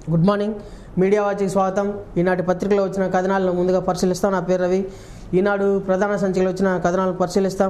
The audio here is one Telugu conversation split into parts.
గుడ్ మార్నింగ్ మీడియా వాచికి స్వాగతం ఈనాటి పత్రికలో వచ్చిన కథనాలను ముందుగా పరిశీలిస్తాం నా పేరు రవి ఈనాడు ప్రధాన సంచికలో వచ్చిన కథనాలను పరిశీలిస్తాం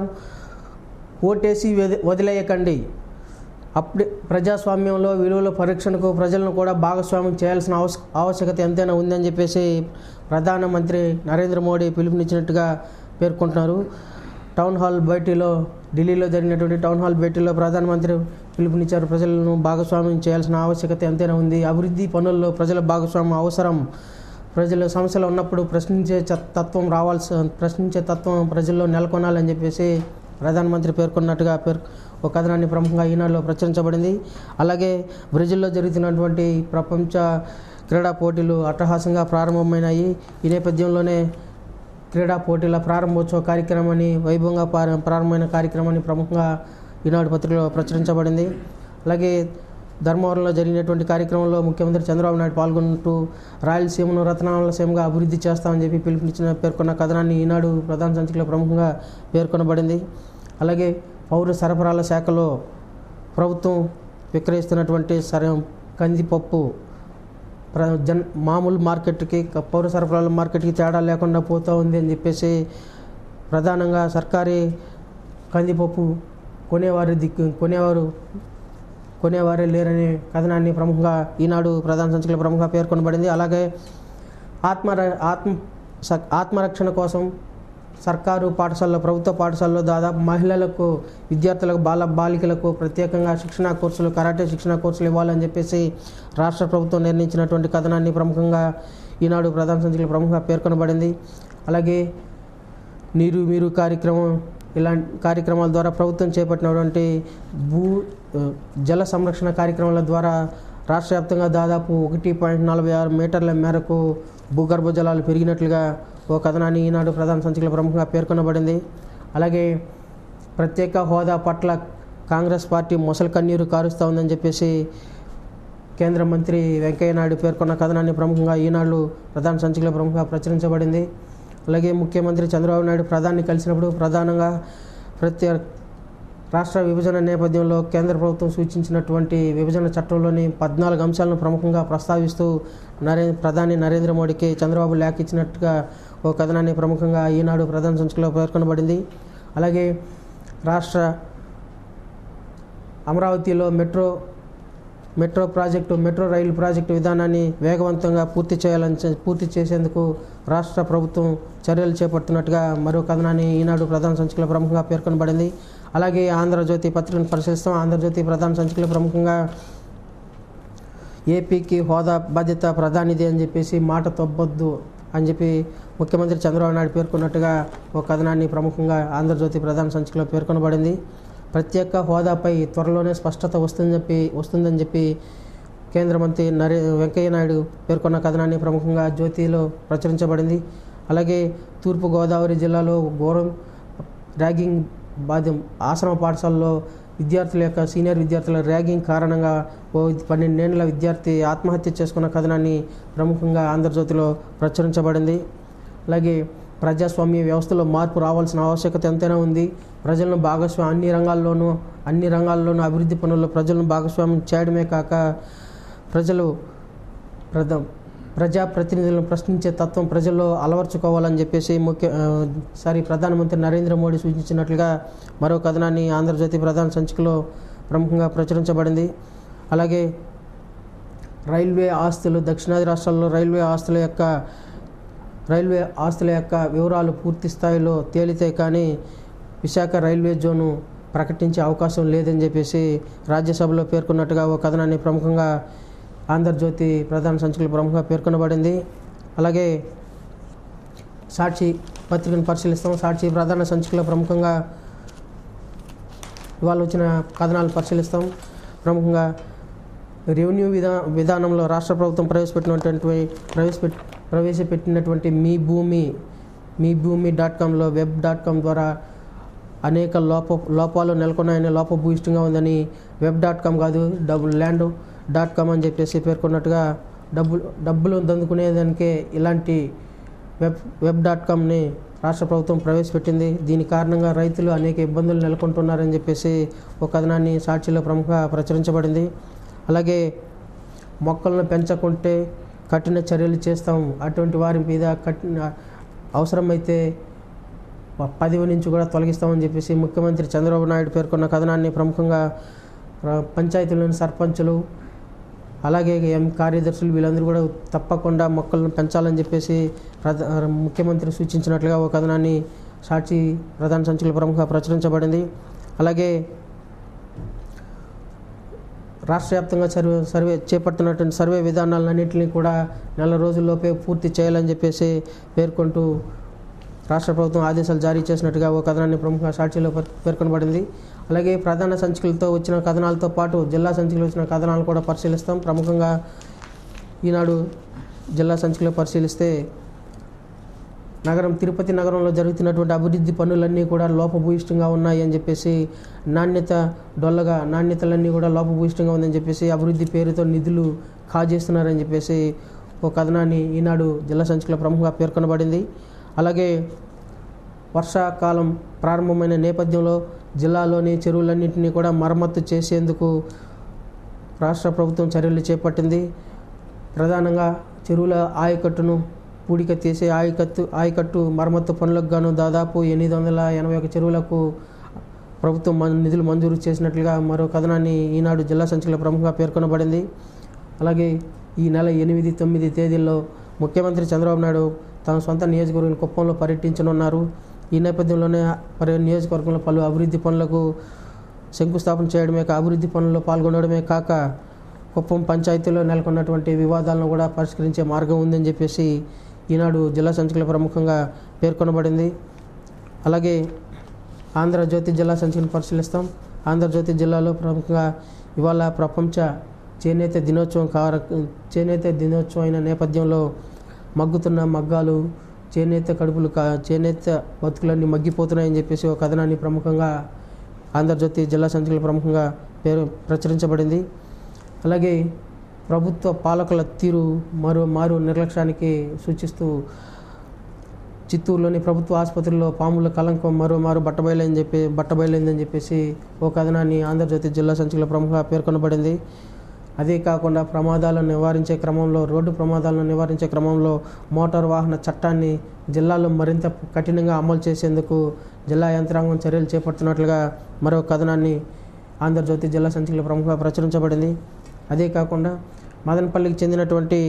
ఓటేసి వది- వదిలేయకండి అప్పుడే ప్రజాస్వామ్యంలో విలువల పరీక్షణకు ప్రజలను కూడా భాగస్వామ్యం చేయాల్సిన అవస ఆవశ్యకత ఎంతైనా ఉందని చెప్పేసి ప్రధానమంత్రి నరేంద్ర మోడీ పిలుపునిచ్చినట్టుగా పేర్కొంటున్నారు టౌన్ హాల్ భేటీలో ఢిల్లీలో జరిగినటువంటి టౌన్ హాల్ భేటీలో ప్రధానమంత్రి పిలుపునిచ్చారు ప్రజలను భాగస్వామ్యం చేయాల్సిన ఆవశ్యకత ఎంతైనా ఉంది అభివృద్ధి పనుల్లో ప్రజల భాగస్వామ్యం అవసరం ప్రజలు సమస్యలు ఉన్నప్పుడు ప్రశ్నించే చ- తత్వం రావాల్సి ప్రశ్నించే తత్వం ప్రజల్లో నెలకొనాలని చెప్పేసి ప్రధానమంత్రి పేర్కొన్నట్టుగా పేర్ ఒక కథనాన్ని ప్రముఖంగా ఈనాడులో ప్రచురించబడింది అలాగే బ్రెజిల్లో జరుగుతున్నటువంటి ప్రపంచ క్రీడా పోటీలు అట్టహాసంగా ప్రారంభమైనాయి ఈ నేపథ్యంలోనే క్రీడా పోటీల ప్రారంభోత్సవ కార్యక్రమాన్ని వైభవంగా ప్రార- ప్రారంభమైన కార్యక్రమాన్ని ప్రముఖంగా ఈనాడు పత్రికలో ప్రచురించబడింది అలాగే ధర్మవరంలో జరిగినటువంటి కార్యక్రమంలో ముఖ్యమంత్రి చంద్రబాబు నాయుడు పాల్గొంటూ రాయలసీమను రత్నాలసీమగా అభివృద్ధి చేస్తామని చెప్పి పిలుపునిచ్చిన పేర్కొన్న కథనాన్ని ఈనాడు ప్రధాన సంచికలో ప్రముఖంగా పేర్కొనబడింది అలాగే పౌర సరఫరాల శాఖలో ప్రభుత్వం విక్రయిస్తున్నటువంటి సర కందిపప్పు ప్ర జన్ మామూలు మార్కెట్కి క- పౌర సరఫరాల మార్కెట్కి తేడా లేకుండా పోతూ ఉంది అని చెప్పేసి ప్రధానంగా సర్కారీ కందిపప్పు కొనేవారి దిక్కు కొనేవారు కొనేవారే లేరనే కథనాన్ని ప్రముఖంగా ఈనాడు ప్రధాన సంచికలో ప్రముఖంగా పేర్కొనబడింది అలాగే ఆత్మ ఆత్మ స- ఆత్మరక్షణ కోసం సర్కారు పాఠశాలలో ప్రభుత్వ పాఠశాలలో దాదాపు మహిళలకు విద్యార్థులకు బాల బాలికలకు ప్రత్యేకంగా శిక్షణా కోర్సులు కరాటే శిక్షణా కోర్సులు ఇవ్వాలని చెప్పేసి రాష్ట్ర ప్రభుత్వం నిర్ణయించినటువంటి కథనాన్ని ప్రముఖంగా ఈనాడు ప్రధాన సంచికలో ప్రముఖంగా పేర్కొనబడింది అలాగే నీరు మీరు కార్యక్రమం ఇలాంటి కార్యక్రమాల ద్వారా ప్రభుత్వం చేపట్టినటువంటి భూ ఆ, జల సంరక్షణ కార్యక్రమాల ద్వారా రాష్ట్ర వ్యాప్తంగా దాదాపు ఒకటి పాయింట్ నలభై ఆరు మీటర్ల మేరకు భూగర్భ జలాలు పెరిగినట్లుగా ఓ కథనాన్ని ఈనాడు ప్రధాన సంచికలో ప్రముఖంగా పేర్కొనబడింది అలాగే ప్రత్యేక హోదా పట్ల కాంగ్రెస్ పార్టీ మొసలు కన్నీరు కారుస్తూ ఉందని చెప్పేసి కేంద్ర మంత్రి వెంకయ్యనాయుడు పేర్కొన్న కథనాన్ని ప్రముఖంగా ఈనాడు ప్రధాన సంచికలో ప్రముఖంగా ప్రచురించబడింది అలాగే ముఖ్యమంత్రి చంద్రబాబు నాయుడు ప్రధాని కలిసినప్పుడు ప్రధానంగా ప్రత్యేక రాష్ట్ర విభజన నేపథ్యంలో కేంద్ర ప్రభుత్వం సూచించినటువంటి విభజన చట్టంలోని పద్నాలుగు అంశాలను ప్రముఖంగా ప్రస్తావిస్తూ నరే ప్రధాని నరేంద్ర మోడీకి చంద్రబాబు లేఖ ఇచ్చినట్టుగా ఓ కథనాన్ని ప్రముఖంగా ఈనాడు ప్రధాన సంచికలో పేర్కొనబడింది అలాగే రాష్ట్ర అమరావతిలో metro metro project metro rail project విధానాన్ని వేగవంతంగా పూర్తి చేయాలని చే- పూర్తి చేసేందుకు రాష్ట్ర ప్రభుత్వం చర్యలు చేపడుతున్నట్టుగా మరో కథనాన్ని ఈనాడు ప్రధాన సంచికలో ప్రముఖంగా పేర్కొనబడింది అలాగే ఆంధ్రజ్యోతి పత్రికను పరిశీలిస్తాం ఆంధ్రజ్యోతి ప్రధాన సంచికలో ప్రముఖంగా ఏపీకి హోదా బాధ్యత ప్రధానిది అని చెప్పేసి మాట తప్పొద్దు అని చెప్పి ముఖ్యమంత్రి చంద్రబాబు నాయుడు పేర్కొన్నట్టుగా ఒక కథనాన్ని ప్రముఖంగా ఆంధ్రజ్యోతి ప్రధాన సంచికలో పేర్కొనబడింది ప్రత్యేక హోదాపై త్వరలోనే స్పష్టత వస్తుందని చెప్పి వస్తుందని చెప్పి కేంద్ర మంత్రి నరే వెంకయ్య నాయుడు పేర్కొన్న కథనాన్ని ప్రముఖంగా జ్యోతిలో ప్రచురించబడింది అలాగే తూర్పుగోదావరి జిల్లాలో ఘోరం ర్యాగింగ్ బాధ్యం ఆశ్రమ పాఠశాలలో విద్యార్థుల యొక్క సీనియర్ విద్యార్థుల ర్యాగింగ్ కారణంగా ఓ పన్నెండేళ్ల విద్యార్థి ఆత్మహత్య చేసుకున్న కథనాన్ని ప్రముఖంగా ఆంధ్రజ్యోతిలో ప్రచురించబడింది అలాగే ప్రజాస్వామ్య వ్యవస్థలో మార్పు రావాల్సిన ఆవశ్యకత ఎంతైనా ఉంది ప్రజలను భాగస్వామ్యం అన్ని రంగాల్లోనూ అన్ని రంగాల్లోనూ అభివృద్ధి పనుల్లో ప్రజలను భాగస్వామ్యం చేయడమే కాక ప్రజలు ప్రధ ప్రజాప్రతినిధులను ప్రశ్నించే తత్వం ప్రజల్లో అలవర్చుకోవాలని చెప్పేసి ముఖ్య ఆ, సారీ ప్రధానమంత్రి నరేంద్ర మోడీ సూచించినట్లుగా మరో కథనాన్ని ఆంధ్రజ్యోతి ప్రధాన సంచికలో ప్రముఖంగా ప్రచురించబడింది అలాగే రైల్వే ఆస్తులు దక్షిణాది రాష్ట్రాల్లో రైల్వే ఆస్తుల యొక్క రైల్వే ఆస్తుల యొక్క వివరాలు పూర్తి స్థాయిలో తేలితే కానీ విశాఖ రైల్వే జోను ప్రకటించే అవకాశం లేదని చెప్పేసి రాజ్యసభలో పేర్కొన్నట్టుగా ఓ కథనాన్ని ప్రముఖంగా ఆంధ్రజ్యోతి ప్రధాన సంచికలు ప్రముఖంగా పేర్కొనబడింది అలాగే సాక్షి పత్రికను పరిశీలిస్తాం సాక్షి ప్రధాన సంచికలో ప్రముఖంగా ఇవాళ వచ్చిన కథనాలు పరిశీలిస్తాం ప్రముఖంగా రెవెన్యూ విధా విధానంలో రాష్ట్ర ప్రభుత్వం ప్రవేశపెట్టినటువంటి ప్రవేశపెట్ ప్రవేశపెట్టినటువంటి మీ భూమి మీ భూమి డాట్ కామ్లో వెబ్ డాట్ కామ్ ద్వారా అనేక లోప లోపాలు నెలకొన్నాయని లోపభూయిష్టంగా ఉందని వెబ్ డాట్ కామ్ కాదు డబుల్ ల్యాండ్ డాట్ కామ్ అని చెప్పేసి పేర్కొన్నట్టుగా డబ్బులు డబ్బులు దందుకునేదానికే ఇలాంటి వెబ్ వెబ్ డాట్ కామ్ని రాష్ట్ర ప్రభుత్వం ప్రవేశపెట్టింది దీని కారణంగా రైతులు అనేక ఇబ్బందులు నెలకొంటున్నారని చెప్పేసి ఒక కథనాన్ని సాక్షిలో ప్రముఖ ప్రచురించబడింది అలాగే మొక్కలను పెంచకుంటే కఠిన చర్యలు చేస్తాం అటువంటి వారి మీద కఠిన అవసరమైతే ప- పదవి నుంచి కూడా తొలగిస్తామని చెప్పేసి ముఖ్యమంత్రి చంద్రబాబు నాయుడు పేర్కొన్న కథనాన్ని ప్రముఖంగా ప్ర- పంచాయతీలోని సర్పంచులు అలాగే ఎం కార్యదర్శులు వీళ్ళందరూ కూడా తప్పకుండా మొక్కలను పెంచాలని చెప్పేసి ప్రధా ముఖ్యమంత్రి సూచించినట్లుగా ఓ కథనాన్ని సాక్షి ప్రధాన సంచికలు ప్రముఖంగా ప్రచురించబడింది అలాగే రాష్ట్ర వ్యాప్తంగా సర్వే సర్వే చేపడుతున్నటువంటి సర్వే విధానాలన్నింటినీ కూడా నెల రోజుల్లోపే పూర్తి చేయాలని చెప్పేసి పేర్కొంటూ రాష్ట్ర ప్రభుత్వం ఆదేశాలు జారీ చేసినట్టుగా ఓ కథనాన్ని ప్రముఖ సాక్షిలో పేర్- పేర్కొనబడింది అలాగే ప్రధాన సంచికలతో వచ్చిన కథనాలతో పాటు జిల్లా సంచికలు వచ్చిన కథనాలు కూడా పరిశీలిస్తాం ప్రముఖంగా ఈనాడు జిల్లా సంచికలో పరిశీలిస్తే నగరం తిరుపతి నగరంలో జరుగుతున్నటువంటి అభివృద్ధి పనులన్నీ కూడా లోపభూయిష్టంగా ఉన్నాయి అని చెప్పేసి నాణ్యత డొల్లగా నాణ్యతలన్నీ కూడా లోపభూయిష్టంగా ఉందని చెప్పేసి అభివృద్ధి పేరుతో నిధులు కాజేస్తున్నారని చెప్పేసి ఓ కథనాన్ని ఈనాడు జిల్లా సంచికలో ప్రముఖంగా పేర్కొనబడింది అలాగే వర్షాకాలం ప్రారంభమైన నేపథ్యంలో జిల్లాలోని చెరువులన్నింటినీ కూడా మరమ్మతు చేసేందుకు రాష్ట్ర ప్రభుత్వం చర్యలు చేపట్టింది ప్రధానంగా చెరువుల ఆయకట్టును పూడిక తీసే ఆయకట్టు ఆయకట్టు మరమ్మత్తు పనులకు గాను దాదాపు ఎనిమిది వందల ఎనభై ఒక చెరువులకు ప్రభుత్వం మన- నిధులు మంజూరు చేసినట్లుగా మరో కథనాన్ని ఈనాడు జిల్లా సంచికలో ప్రముఖంగా పేర్కొనబడింది అలాగే ఈ నెల ఎనిమిది తొమ్మిది తేదీల్లో ముఖ్యమంత్రి చంద్రబాబు నాయుడు తన సొంత నియోజకవర్గం కుప్పంలో పర్యటించనున్నారు ఈ నేపథ్యంలోనే పరి నియోజకవర్గంలో పలు అభివృద్ధి పనులకు శంకుస్థాపన చేయడమే కాక అభివృద్ధి పనుల్లో పాల్గొనడమే కాక కుప్పం పంచాయతీలో నెలకొన్నటువంటి వివాదాలను కూడా పరిష్కరించే మార్గం ఉందని చెప్పేసి ఈనాడు జిల్లా సంచికలో ప్రముఖంగా పేర్కొనబడింది అలాగే ఆంధ్రజ్యోతి జిల్లా సంచికను పరిశీలిస్తాం ఆంధ్రజ్యోతి జిల్లాలో ప్రముఖంగా ఇవాళ ప్రపంచ చేనేత దినోత్సవం కార చేనేత దినోత్సవం అయిన నేపథ్యంలో మగ్గుతున్న మగ్గాలు చేనేత కడుపులు కా చేనేత బతుకులన్నీ మగ్గిపోతున్నాయని చెప్పేసి ఒక కథనాన్ని ప్రముఖంగా ఆంధ్రజ్యోతి జిల్లా సంచికలో ప్రముఖంగా పేరు ప్రచురించబడింది అలాగే ప్రభుత్వ పాలకుల తీరు మరో మారు నిర్లక్ష్యానికి సూచిస్తూ చిత్తూరులోని ప్రభుత్వ ఆసుపత్రిలో పాముల కలంకం మరో మారు బట్టబయలని చెప్పి బట్టబయలైందని చెప్పేసి ఓ కథనాన్ని ఆంధ్రజ్యోతి జిల్లా సంచికలో ప్రముఖంగా పేర్కొనబడింది అదే కాకుండా ప్రమాదాలను నివారించే క్రమంలో రోడ్డు ప్రమాదాలను నివారించే క్రమంలో మోటారు వాహన చట్టాన్ని జిల్లాలో మరింత కఠినంగా అమలు చేసేందుకు జిల్లా యంత్రాంగం చర్యలు చేపడుతున్నట్లుగా మరో కథనాన్ని ఆంధ్రజ్యోతి జిల్లా సంచికలో ప్రముఖంగా ప్రచురించబడింది అదే కాకుండా మదనపల్లికి చెందినటువంటి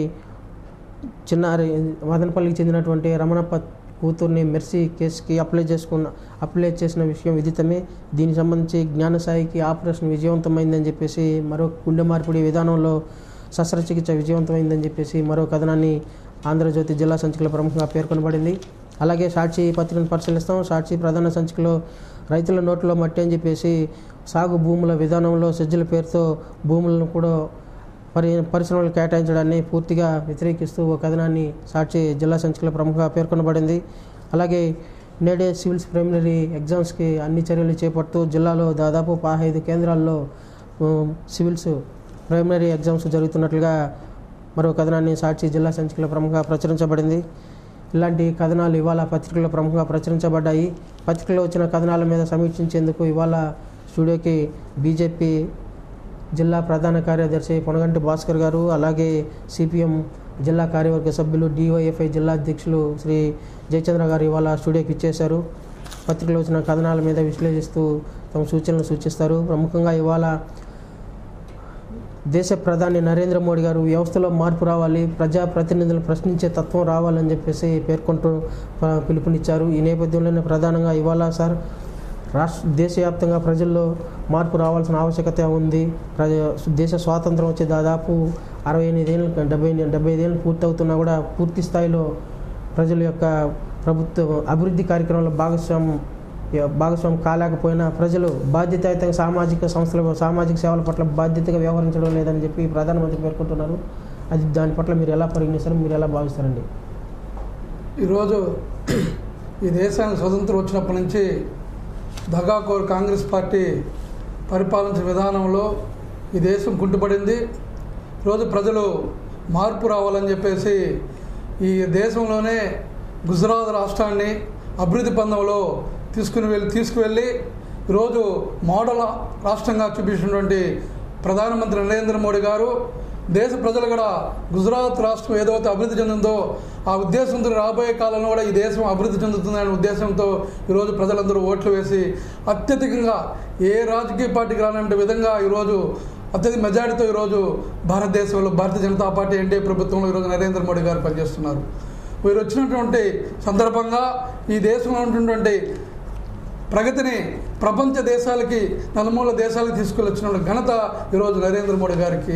చిన్నారి మదనపల్లికి చెందినటువంటి రమణప్ప కూతుర్ని మెర్సీ కేసుకి అప్లై చేసుకున్న అప్లై చేసిన విషయం విదితమే దీనికి సంబంధించి జ్ఞానసాయికి ఆపరేషన్ విజయవంతమైందని చెప్పేసి మరో గుండె మార్పిడి విధానంలో శస్త్రచికిత్స విజయవంతమైందని చెప్పేసి మరో కథనాన్ని ఆంధ్రజ్యోతి జిల్లా సంచికలో ప్రముఖంగా పేర్కొనబడింది అలాగే సాక్షి పత్రికను పరిశీలిస్తాం సాక్షి ప్రధాన సంచికలో రైతుల నోట్లో మట్టి అని చెప్పేసి సాగు భూముల విధానంలో సజ్జల పేరుతో భూములను కూడా పరి పరిశ్రమలు కేటాయించడాన్ని పూర్తిగా వ్యతిరేకిస్తూ ఒక కథనాన్ని సాక్షి జిల్లా సంచికలో ప్రముఖంగా పేర్కొనబడింది అలాగే నేడే సివిల్స్ ప్రైమరీ ఎగ్జామ్స్కి అన్ని చర్యలు చేపడుతూ జిల్లాలో దాదాపు పదహైదు కేంద్రాల్లో ఉమ్, సివిల్స్ ప్రైమరీ ఎగ్జామ్స్ జరుగుతున్నట్లుగా మరో కథనాన్ని సాక్షి జిల్లా సంచికలో ప్రముఖంగా ప్రచురించబడింది ఇలాంటి కథనాలు ఇవాళ పత్రికల్లో ప్రముఖంగా ప్రచురించబడ్డాయి పత్రికలో వచ్చిన కథనాల మీద సమీక్షించేందుకు ఇవాళ స్టూడియోకి బీజేపీ జిల్లా ప్రధాన కార్యదర్శి పొనగంటి భాస్కర్ గారు అలాగే సిపిఎం జిల్లా కార్యవర్గ సభ్యులు డివైఎఫ్ఐ జిల్లా అధ్యక్షులు శ్రీ జయచంద్ర గారు ఇవాళ స్టూడియోకి ఇచ్చేశారు పత్రికలో వచ్చిన కథనాల మీద విశ్లేషిస్తూ తమ సూచనలు సూచిస్తారు ప్రముఖంగా ఇవాళ దేశ ప్రధాని నరేంద్ర మోడీ గారు వ్యవస్థలో మార్పు రావాలి ప్రజాప్రతినిధులు ప్రశ్నించే తత్వం రావాలని చెప్పేసి పేర్కొంటూ ప- పిలుపునిచ్చారు ఈ నేపథ్యంలోనే ప్రధానంగా ఇవాళ సార్ రాష్ట్ర దేశవ్యాప్తంగా ప్రజల్లో మార్పు రావాల్సిన ఆవశ్యకత ఉంది ప్రజ దేశ స్వాతంత్రం వచ్చి దాదాపు అరవై ఎనిమిదేళ్ళు డెబ్బై డెబ్బై ఐదేళ్ళు పూర్తవుతున్నా కూడా పూర్తి స్థాయిలో ప్రజల యొక్క ప్రభుత్వ అభివృద్ధి కార్యక్రమంలో భాగస్వామ్యం భాగస్వామ్యం కాలేకపోయినా ప్రజలు బాధ్యతాయుతంగా సామాజిక సంస్థల సామాజిక సేవల పట్ల బాధ్యతగా వ్యవహరించడం లేదని చెప్పి ప్రధానమంత్రి పేర్కొంటున్నారు అది దాని పట్ల మీరు ఎలా పరిగణిస్తారు మీరు ఎలా భావిస్తారండి ఈరోజు ఈ దేశానికి స్వతంత్రం వచ్చినప్పటి నుంచి దగాకోర్ కాంగ్రెస్ పార్టీ పరిపాలించిన విధానంలో ఈ దేశం కుంటుపడింది ఈరోజు ప్రజలు మార్పు రావాలని చెప్పేసి ఈ దేశంలోనే గుజరాత్ రాష్ట్రాన్ని అభివృద్ధి పందంలో తీసుకుని వెళ్ళి తీసుకువెళ్ళి ఈరోజు మోడల్ రాష్ట్రంగా చూపించినటువంటి ప్రధానమంత్రి నరేంద్ర మోడీ గారు దేశ ప్రజలు కూడా గుజరాత్ రాష్ట్రం ఏదైతే అభివృద్ధి చెందిందో ఆ ఉద్దేశంతో రాబోయే కాలంలో కూడా ఈ దేశం అభివృద్ధి చెందుతుందనే ఉద్దేశంతో ఈరోజు ప్రజలందరూ ఓట్లు వేసి అత్యధికంగా ఏ రాజకీయ పార్టీకి రానంటే విధంగా ఈరోజు అత్యధిక మెజారిటీతో ఈరోజు భారతదేశంలో భారతీయ జనతా పార్టీ ఎన్డీఏ ప్రభుత్వంలో ఈరోజు నరేంద్ర మోడీ గారు పనిచేస్తున్నారు వీరు వచ్చినటువంటి సందర్భంగా ఈ దేశంలో ఉన్నటువంటి ప్రగతిని ప్రపంచ దేశాలకి నలుమూల దేశాలకు తీసుకెళ్ళొచ్చిన ఘనత ఈరోజు నరేంద్ర మోడీ గారికి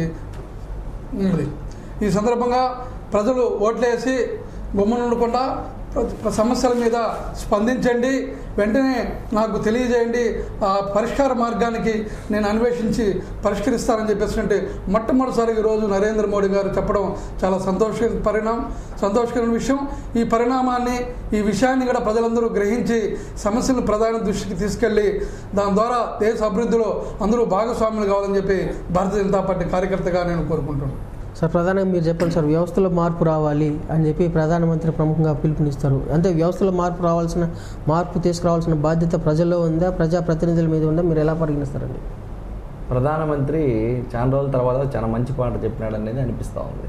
ఉంది ఈ సందర్భంగా ప్రజలు ఓట్లేసి బొమ్మను ఉండకుండా ప్రతి ప్ర- సమస్యల మీద స్పందించండి వెంటనే నాకు తెలియజేయండి ఆ పరిష్కార మార్గానికి నేను అన్వేషించి పరిష్కరిస్తానని చెప్పేసి అంటే మొట్టమొదటిసారి ఈరోజు నరేంద్ర మోడీ గారు చెప్పడం చాలా సంతోష పరిణామం సంతోషకరమైన విషయం ఈ పరిణామాన్ని ఈ విషయాన్ని కూడా ప్రజలందరూ గ్రహించి సమస్యలను ప్రధాన దృష్టికి తీసుకెళ్ళి దాని ద్వారా దేశ అభివృద్ధిలో అందరూ భాగస్వాములు కావాలని చెప్పి భారతీయ జనతా పార్టీ కార్యకర్తగా నేను కోరుకుంటున్నాను సార్ ప్రధానంగా మీరు చెప్పండి సార్ వ్యవస్థలో మార్పు రావాలి అని చెప్పి ప్రధానమంత్రి ప్రముఖంగా పిలుపునిస్తారు అంటే వ్యవస్థలో మార్పు రావాల్సిన మార్పు తీసుకురావాల్సిన బాధ్యత ప్రజల్లో ఉందా ప్రజా ప్రతినిధుల మీద ఉందా మీరు ఎలా పరిగణిస్తారండి ప్రధానమంత్రి చాలా రోజుల తర్వాత చాలా మంచి పాట చెప్పినాడు అనేది అనిపిస్తూ ఉంది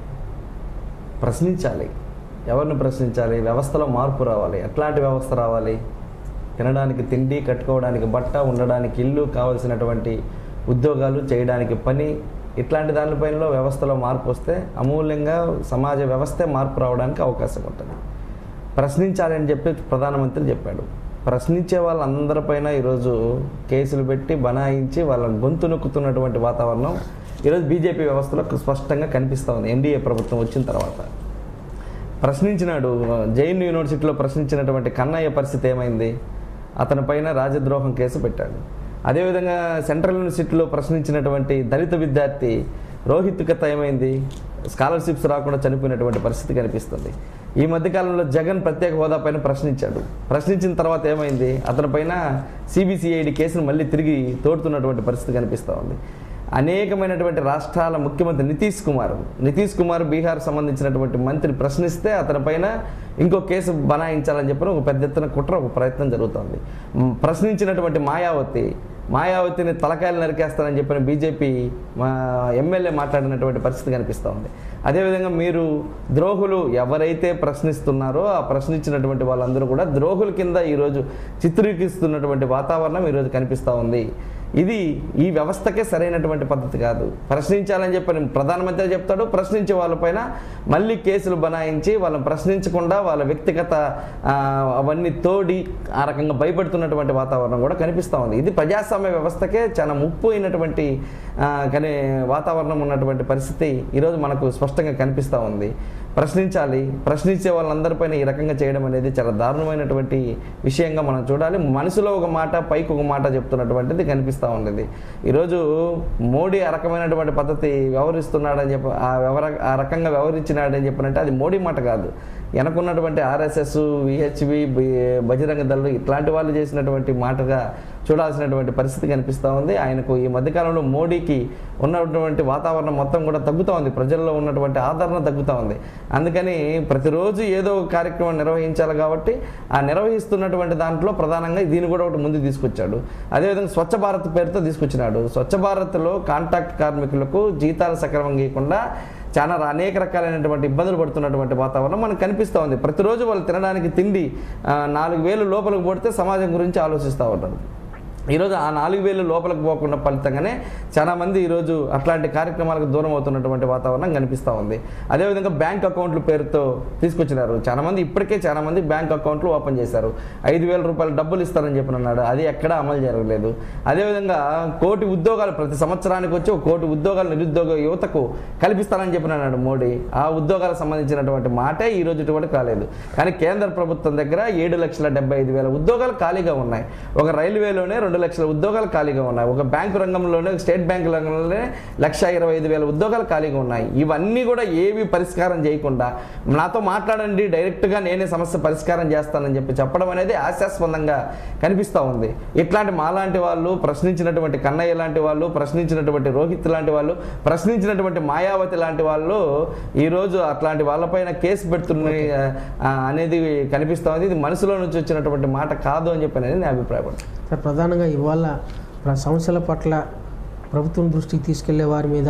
ప్రశ్నించాలి ఎవరిని ప్రశ్నించాలి వ్యవస్థలో మార్పు రావాలి ఎట్లాంటి వ్యవస్థ రావాలి తినడానికి తిండి కట్టుకోవడానికి బట్ట ఉండడానికి ఇల్లు కావలసినటువంటి ఉద్యోగాలు చేయడానికి పని ఇట్లాంటి దానిపైన వ్యవస్థలో మార్పు వస్తే అమూల్యంగా సమాజ వ్యవస్థే మార్పు రావడానికి అవకాశం ఉంటుంది ప్రశ్నించాలని చెప్పి ప్రధానమంత్రి చెప్పాడు ప్రశ్నించే వాళ్ళందరిపైన ఈరోజు కేసులు పెట్టి బనాయించి వాళ్ళ గొంతు నొక్కుతున్నటువంటి వాతావరణం ఈరోజు బీజేపీ వ్యవస్థలో స్పష్టంగా కనిపిస్తూ ఉంది ఎన్డీఏ ప్రభుత్వం వచ్చిన తర్వాత ప్రశ్నించినాడు జైన్ యూనివర్సిటీలో ప్రశ్నించినటువంటి కన్నయ్య పరిస్థితి ఏమైంది అతని పైన రాజద్రోహం కేసు పెట్టాడు అదేవిధంగా సెంట్రల్ యూనివర్సిటీలో ప్రశ్నించినటువంటి దళిత విద్యార్థి రోహిత్ కథ ఏమైంది స్కాలర్షిప్స్ రాకుండా చనిపోయినటువంటి పరిస్థితి కనిపిస్తుంది ఈ మధ్యకాలంలో జగన్ ప్రత్యేక హోదా పైన ప్రశ్నించాడు ప్రశ్నించిన తర్వాత ఏమైంది అతని పైన సిబిసిఐడి కేసును మళ్ళీ తిరిగి తోడుతున్నటువంటి పరిస్థితి కనిపిస్తూ ఉంది అనేకమైనటువంటి రాష్ట్రాల ముఖ్యమంత్రి నితీష్ కుమార్ నితీష్ కుమార్ బీహార్ సంబంధించినటువంటి మంత్రి ప్రశ్నిస్తే అతని పైన ఇంకో కేసు బనాయించాలని చెప్పిన ఒక పెద్ద ఎత్తున కుట్ర ఒక ప్రయత్నం జరుగుతోంది మ్, ప్రశ్నించినటువంటి మాయావతి మాయావతిని తలకాయలు నరికేస్తానని చెప్పిన బీజేపీ మా ఎమ్మెల్యే మాట్లాడినటువంటి పరిస్థితి కనిపిస్తూ ఉంది అదేవిధంగా మీరు ద్రోహులు ఎవరైతే ప్రశ్నిస్తున్నారో ఆ ప్రశ్నించినటువంటి వాళ్ళందరూ కూడా ద్రోహుల కింద ఈరోజు చిత్రీకరిస్తున్నటువంటి వాతావరణం ఈరోజు కనిపిస్తూ ఉంది ఇది ఈ వ్యవస్థకే సరైనటువంటి పద్ధతి కాదు ప్రశ్నించాలని చెప్పి ప్రధానమంత్రి చెప్తాడు ప్రశ్నించే వాళ్ళపైన మళ్ళీ కేసులు బనాయించి వాళ్ళని ప్రశ్నించకుండా వాళ్ళ వ్యక్తిగత ఆ, అవన్నీ తోడి ఆ రకంగా భయపడుతున్నటువంటి వాతావరణం కూడా కనిపిస్తూ ఉంది ఇది ప్రజాస్వామ్య వ్యవస్థకే చాలా ముప్పు అయినటువంటి ఆ, కానీ వాతావరణం ఉన్నటువంటి పరిస్థితి ఈరోజు మనకు స్పష్టంగా కనిపిస్తూ ఉంది ప్రశ్నించాలి ప్రశ్నించే వాళ్ళందరిపైన ఈ రకంగా చేయడం అనేది చాలా దారుణమైనటువంటి విషయంగా మనం చూడాలి మనసులో ఒక మాట పైకి ఒక మాట చెప్తున్నటువంటిది కనిపిస్తూ ఉండేది ఈరోజు మోడీ ఆ రకమైనటువంటి పద్ధతి వ్యవహరిస్తున్నాడని చెప్పి ఆ వ్యవర ఆ రకంగా వ్యవహరించినాడని చెప్పినట్టే అది మోడీ మాట కాదు వెనకున్నటువంటి ఆర్ఎస్ఎస్ విహెచ్వి బజరంగ దళం ఇట్లాంటి వాళ్ళు చేసినటువంటి మాటగా చూడాల్సినటువంటి పరిస్థితి కనిపిస్తూ ఉంది ఆయనకు ఈ మధ్యకాలంలో మోడీకి ఉన్నటువంటి వాతావరణం మొత్తం కూడా తగ్గుతూ ఉంది ప్రజల్లో ఉన్నటువంటి ఆదరణ తగ్గుతూ ఉంది అందుకని ప్రతిరోజు ఏదో ఒక కార్యక్రమం నిర్వహించాలి కాబట్టి ఆ నిర్వహిస్తున్నటువంటి దాంట్లో ప్రధానంగా దీన్ని కూడా ఒకటి ముందు తీసుకొచ్చాడు అదేవిధంగా స్వచ్ఛ భారత్ పేరుతో తీసుకొచ్చినాడు స్వచ్ఛ భారత్లో కాంట్రాక్ట్ కార్మికులకు జీతాలు సక్రమంగా ఇవ్వకుండా చాలా ర- అనేక రకాలైనటువంటి ఇబ్బందులు పడుతున్నటువంటి వాతావరణం మనకు కనిపిస్తూ ఉంది ప్రతిరోజు వాళ్ళు తినడానికి తిండి ఆ, నాలుగు వేలు లోపలికి పడితే సమాజం గురించి ఆలోచిస్తూ ఉంటారు ఈరోజు ఆ నాలుగు వేలు లోపలికి పోకుండా ఫలితంగానే చాలా మంది ఈరోజు అట్లాంటి కార్యక్రమాలకు దూరం అవుతున్నటువంటి వాతావరణం కనిపిస్తూ ఉంది అదేవిధంగా బ్యాంక్ అకౌంట్ల పేరుతో తీసుకొచ్చినారు చాలా మంది ఇప్పటికే చాలా మంది బ్యాంక్ అకౌంట్లు ఓపెన్ చేశారు ఐదు వేల రూపాయలు డబ్బులు ఇస్తారని చెప్పిన అన్నాడు అది ఎక్కడా అమలు జరగలేదు అదేవిధంగా కోటి ఉద్యోగాలు ప్రతి సంవత్సరానికి వచ్చి ఒక కోటి ఉద్యోగాలు నిరుద్యోగ యువతకు కల్పిస్తారని చెప్పిన అన్నాడు మోడీ ఆ ఉద్యోగాలకు సంబంధించినటువంటి మాటే ఈ రోజు ఇటువంటి కాలేదు కానీ కేంద్ర ప్రభుత్వం దగ్గర ఏడు లక్షల డెబ్బై ఐదు వేల ఉద్యోగాలు ఖాళీగా ఉన్నాయి ఒక రైల్వేలోనే రెండు లక్షల ఉద్యోగాలు ఖాళీగా ఉన్నాయి ఒక బ్యాంకు రంగంలోనే స్టేట్ బ్యాంక్ రంగంలోనే లక్ష ఇరవై ఐదు వేల ఉద్యోగాలు ఖాళీగా ఉన్నాయి ఇవన్నీ కూడా ఏవి పరిష్కారం చేయకుండా నాతో మాట్లాడండి డైరెక్ట్గా నేనే సమస్య పరిష్కారం చేస్తానని చెప్పి చెప్పడం అనేది హాస్యాస్పదంగా కనిపిస్తూ ఉంది ఇట్లాంటి మాలాంటి వాళ్ళు ప్రశ్నించినటువంటి కన్నయ్య లాంటి వాళ్ళు ప్రశ్నించినటువంటి రోహిత్ లాంటి వాళ్ళు ప్రశ్నించినటువంటి మాయావతి లాంటి వాళ్ళు ఈరోజు అట్లాంటి వాళ్ళపైన కేసు పెడుతున్నాయి ఆ, అనేది కనిపిస్తూ ఉంది ఇది మనసులో నుంచి వచ్చినటువంటి మాట కాదు అని చెప్పి అనేది నేను అభిప్రాయపడుతున్నాను సార్ ప్రధానంగా ఇవాళ ప్ర- సమస్యల పట్ల ప్రభుత్వం దృష్టికి తీసుకెళ్లే వారి మీద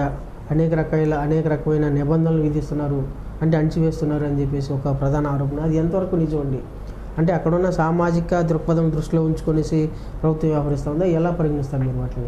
అనేక రకాల అనేక రకమైన నిబంధనలు విధిస్తున్నారు అంటే అణిచివేస్తున్నారు అని చెప్పేసి ఒక ప్రధాన ఆరోపణ అది ఎంతవరకు నిజం అండి అంటే అక్కడున్న సామాజిక దృక్పథం దృష్టిలో ఉంచుకొనేసి ప్రభుత్వం వ్యవహరిస్తుందా ఎలా పరిగణిస్తారు మీరు వాటిని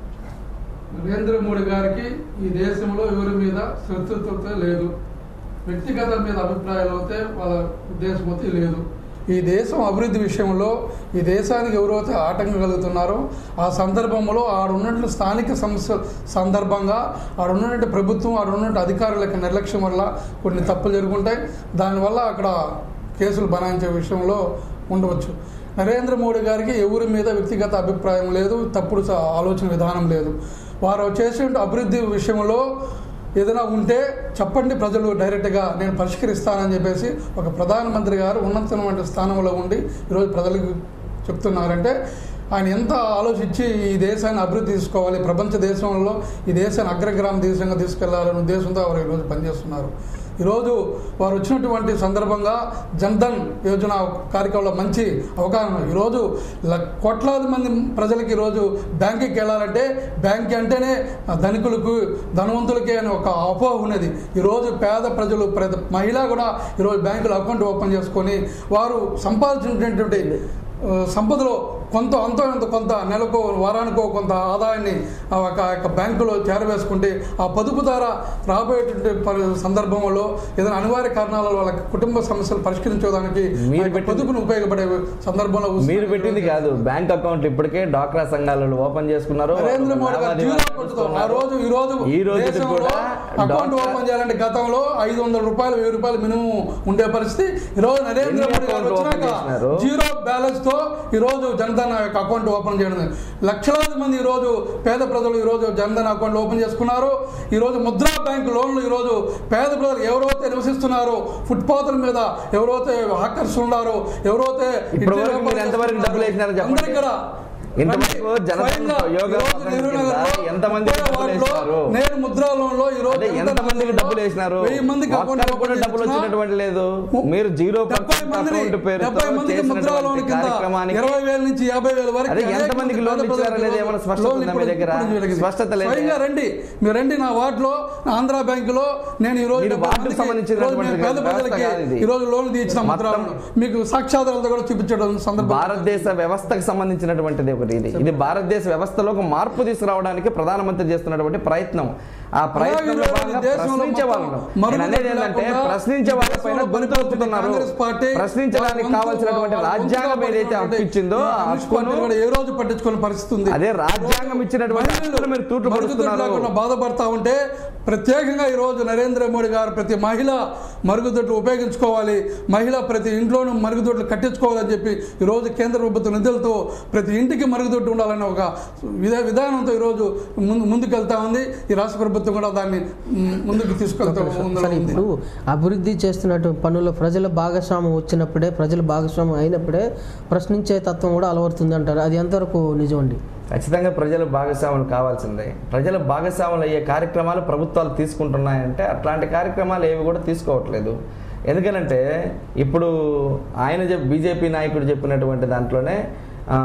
నరేంద్ర మోడీ గారికి ఈ దేశంలో ఎవరి మీద శత్రుత్వత లేదు వ్యక్తిగత మీద అభిప్రాయాలు అయితే వాళ్ళ ఉద్దేశం అయితే లేదు ఈ దేశం అభివృద్ధి విషయంలో ఈ దేశానికి ఎవరైతే ఆటంకం కలుగుతున్నారో ఆ సందర్భంలో ఆడున్నటువంటి స్థానిక సమస్య సందర్భంగా ఆడున్నటువంటి ప్రభుత్వం ఆడున్నటువంటి అధికారుల యొక్క నిర్లక్ష్యం వల్ల కొన్ని తప్పులు జరుగుంటాయి దానివల్ల అక్కడ కేసులు బనాయించే విషయంలో ఉండవచ్చు నరేంద్ర మోడీ గారికి ఎవరి మీద వ్యక్తిగత అభిప్రాయం లేదు తప్పుడు స- ఆలోచన విధానం లేదు వారు చేసే అభివృద్ధి విషయంలో ఏదైనా ఉంటే చెప్పండి ప్రజలు డైరెక్ట్గా నేను పరిష్కరిస్తానని చెప్పేసి ఒక ప్రధానమంత్రి గారు ఉన్నతమైన స్థానంలో ఉండి ఈరోజు ప్రజలకు చెప్తున్నారంటే ఆయన ఎంత ఆలోచించి ఈ దేశాన్ని అభివృద్ధి తీసుకోవాలి ప్రపంచ దేశంలో ఈ దేశాన్ని అగ్రగ్రామ దేశంగా తీసుకెళ్లాలనే ఉద్దేశంతో వారు ఈరోజు పనిచేస్తున్నారు ఈరోజు వారు వచ్చినటువంటి సందర్భంగా జన్ధన్ యోజన కార్యక్రమంలో మంచి అవగాహన ఈరోజు ల- కోట్లాది మంది ప్రజలకి ఈరోజు బ్యాంకుకి వెళ్ళాలంటే బ్యాంక్ అంటేనే ధనికులకు ధనవంతులకి అని ఒక అపోహ ఉన్నది ఈరోజు పేద ప్రజలు ప్రతి మహిళ కూడా ఈరోజు బ్యాంకులో అకౌంట్ ఓపెన్ చేసుకొని వారు సంపాదించినటువంటి ఆ, సంపదలో కొంత అంత ఇంత కొంత నెలకో వారానికో కొంత ఆదాయాన్ని ఆ ఒక యొక్క బ్యాంకులో చేరవేసుకుంటే ఆ పొదుపు ద్వారా రాబోయేటువంటి పరి- సందర్భంలో ఏదైనా అనివార్య కారణాల వల్ల వాళ్ళ కుటుంబ సమస్యలు పరిష్కరించడానికి మీరు ఆ యొక్క పెట్టింది- పొదుపును ఉపయోగపడే సందర్భంలో మీరు పెట్టింది కాదు బ్యాంక్ అకౌంట్ ఇప్పటికే డాక్రా సంఘాలలో ఓపెన్ చేసుకున్నారు నరేంద్ర మోడీ గారు లావాదేవీలు జీరో కొట్టుతో ఆ రోజు ఈ రోజు ఈ రోజు దేశంలో కూడా అకౌంట్ డాక్రా- ఓపెన్ చేయాలంటే గతంలో ఐదు వందల రూపాయలు వెయ్యి రూపాయలు మినిమం ఉండే పరిస్థితి ఈ రోజు నరేంద్ర ఎన్ని మోడీ గారు అకౌంట్లు ఓపెన్ వచ్చినాక చేసినారు? జీరో బ్యాలెన్స్ తో ఈ రోజు జనధన్ యొక్క అకౌంట్ ఓపెన్ చేయడం జరిగింది. లక్షలాది మంది ఈ రోజు పేద ప్రజలు ఈ రోజు జనధన్ అకౌంట్ ఓపెన్ చేసుకున్నారు ఈ రోజు ముద్రా బ్యాంక్ లోన్లు ఈ రోజు పేద ప్రజలు ఎవరైతే నివసిస్తున్నారో ఫుట్పాత్ల మీద ఎవరైతే హాకర్స్ ఉన్నారో ఎవరైతే ఇప్పటి ఇంటి వరకు మీరు వ్యాపారం ఎంతవరకు చేస్తున్నారో, డబ్బులు వేసినారో చెప్పండి. అందరికీ కూడా ఇంతవరకు రండి. జనధన్ స్వయంగా యోగా ఈ రోజు పథకం నెహ్రూ కింద నగర్లో ఎంతమంది ముప్పై డబ్బులు వార్డులో వేసినారు? నేను ముద్రా లోన్ లో ఈ రోజు అంటే ఎంత జనధన్ మందికి లో డబ్బులు వేసినారు వెయ్యి మందికి అకౌంట్ ఒక్కరికి కూడా ఓపెన్ డబ్బులు చేసినా వచ్చినటువంటి లేదు మీరు జీరో డెబ్బై మందిని అకౌంట్ పేరుతో డెబ్బై మందికి ముద్రా లోన్ చేసినటువంటి కింద కార్యక్రమానికి ఇరవై వేల నుంచి యాభై వేల వరకు అదే అనేక ఎంతమందికి మంది లోన్ పేద ఇచ్చారా ప్రజలకు లేదా? ఏమైనా స్పష్టత లోన్ ఉందా మీ ఇప్పుడు- దగ్గర? ఇప్పుడు జరిగింది. స్పష్టత లేదా? స్వయంగా రండి మీరు రండి నా వార్డులో నా ఆంధ్ర బ్యాంకులో నేను ఈ రోజు మీరు డెబ్బై వార్డుకు మందికి సంబంధించినటువంటి ఈ రోజు మేము పేద వ్యవస్థ ప్రజలకి కాదు ఇది. ఈ రోజు లోన్ తీర్చిన ముద్రా మొత్తం లోన్. మీకు సాక్షాధారాలతో కూడా చూపించడం సందర్భం భారతదేశ వ్యవస్థకు సంబంధించినటువంటిది ఒకటి ఇది ఇది భారతదేశ వ్యవస్థలో ఒక మార్పు తీసుకురావడానికి ప్రధానమంత్రి చేస్తున్నటువంటి ప్రయత్నం ఆ ప్రయత్నంలో ఈరోజు భాగంగా దేశంలో ప్రశ్నించే మొత్తం వాళ్ళు మరుగుదొడ్డి నేను అనేది ఏంటంటే లేకుండా ప్రశ్నించే వాళ్ళ పైన దేశంలో గొంతు ఎత్తుతున్నారు కాంగ్రెస్ పార్టీ ప్రశ్నించడానికి వాళ్ళ కావాల్సినటువంటి వాళ్ళ రాజ్యాంగం గొంతుగా ఏదైతే హక్కు పట్టుకున్నటువంటి ఇచ్చిందో ఈ ఆ కమ్యూనిస్ట్ పార్టీలు హక్కును కూడా ఏ రోజు పట్టించుకునే పరిస్థితి ఉంది అదే రాజ్యాంగం ఇచ్చినటువంటి హక్కును మీరు తూట్లు మరుగుదొడ్డి పడుతున్నారు లేకుండా బాధపడతా ఉంటే ప్రత్యేకంగా ఈ రోజు నరేంద్ర మోడీ గారు ప్రతి మహిళ మరుగుదొడ్లు ఉపయోగించుకోవాలి మహిళ ప్రతి ఇంట్లోనూ మరుగుదొడ్లు కట్టించుకోవాలని చెప్పి ఈ రోజు కేంద్ర ప్రభుత్వ నిధులతో ప్రతి ఇంటికి మరుగుదొడ్డు ఉండాలనే ఒక విధా విధానంతో ఈరోజు ముందు ముందుకెళ్తా ఉంది ఈ రాష్ట్ర ప్రభుత్వం కూడా దాన్ని మ్, ముందుకు తీసుకెళ్తా ఉందని సరే ఉంది ఇప్పుడు అభివృద్ధి చేస్తున్నట్టు పనుల్లో ప్రజల భాగస్వామ్యం వచ్చినప్పుడే ప్రజల భాగస్వామ్యం అయినప్పుడే ప్రశ్నించే తత్వం కూడా అలవడుతుంది అంటారు అది ఎంతవరకు నిజం అండి ఖచ్చితంగా ప్రజల భాగస్వాములు కావాల్సిందే ప్రజల భాగస్వాములు అయ్యే కార్యక్రమాలు ప్రభుత్వాలు తీసుకుంటున్నాయంటే అట్లాంటి కార్యక్రమాలు ఏవి కూడా తీసుకోవట్లేదు ఎందుకనంటే ఇప్పుడు ఆయన చెప్ బీజేపీ నాయకుడు చెప్పినటువంటి దాంట్లోనే ఆ,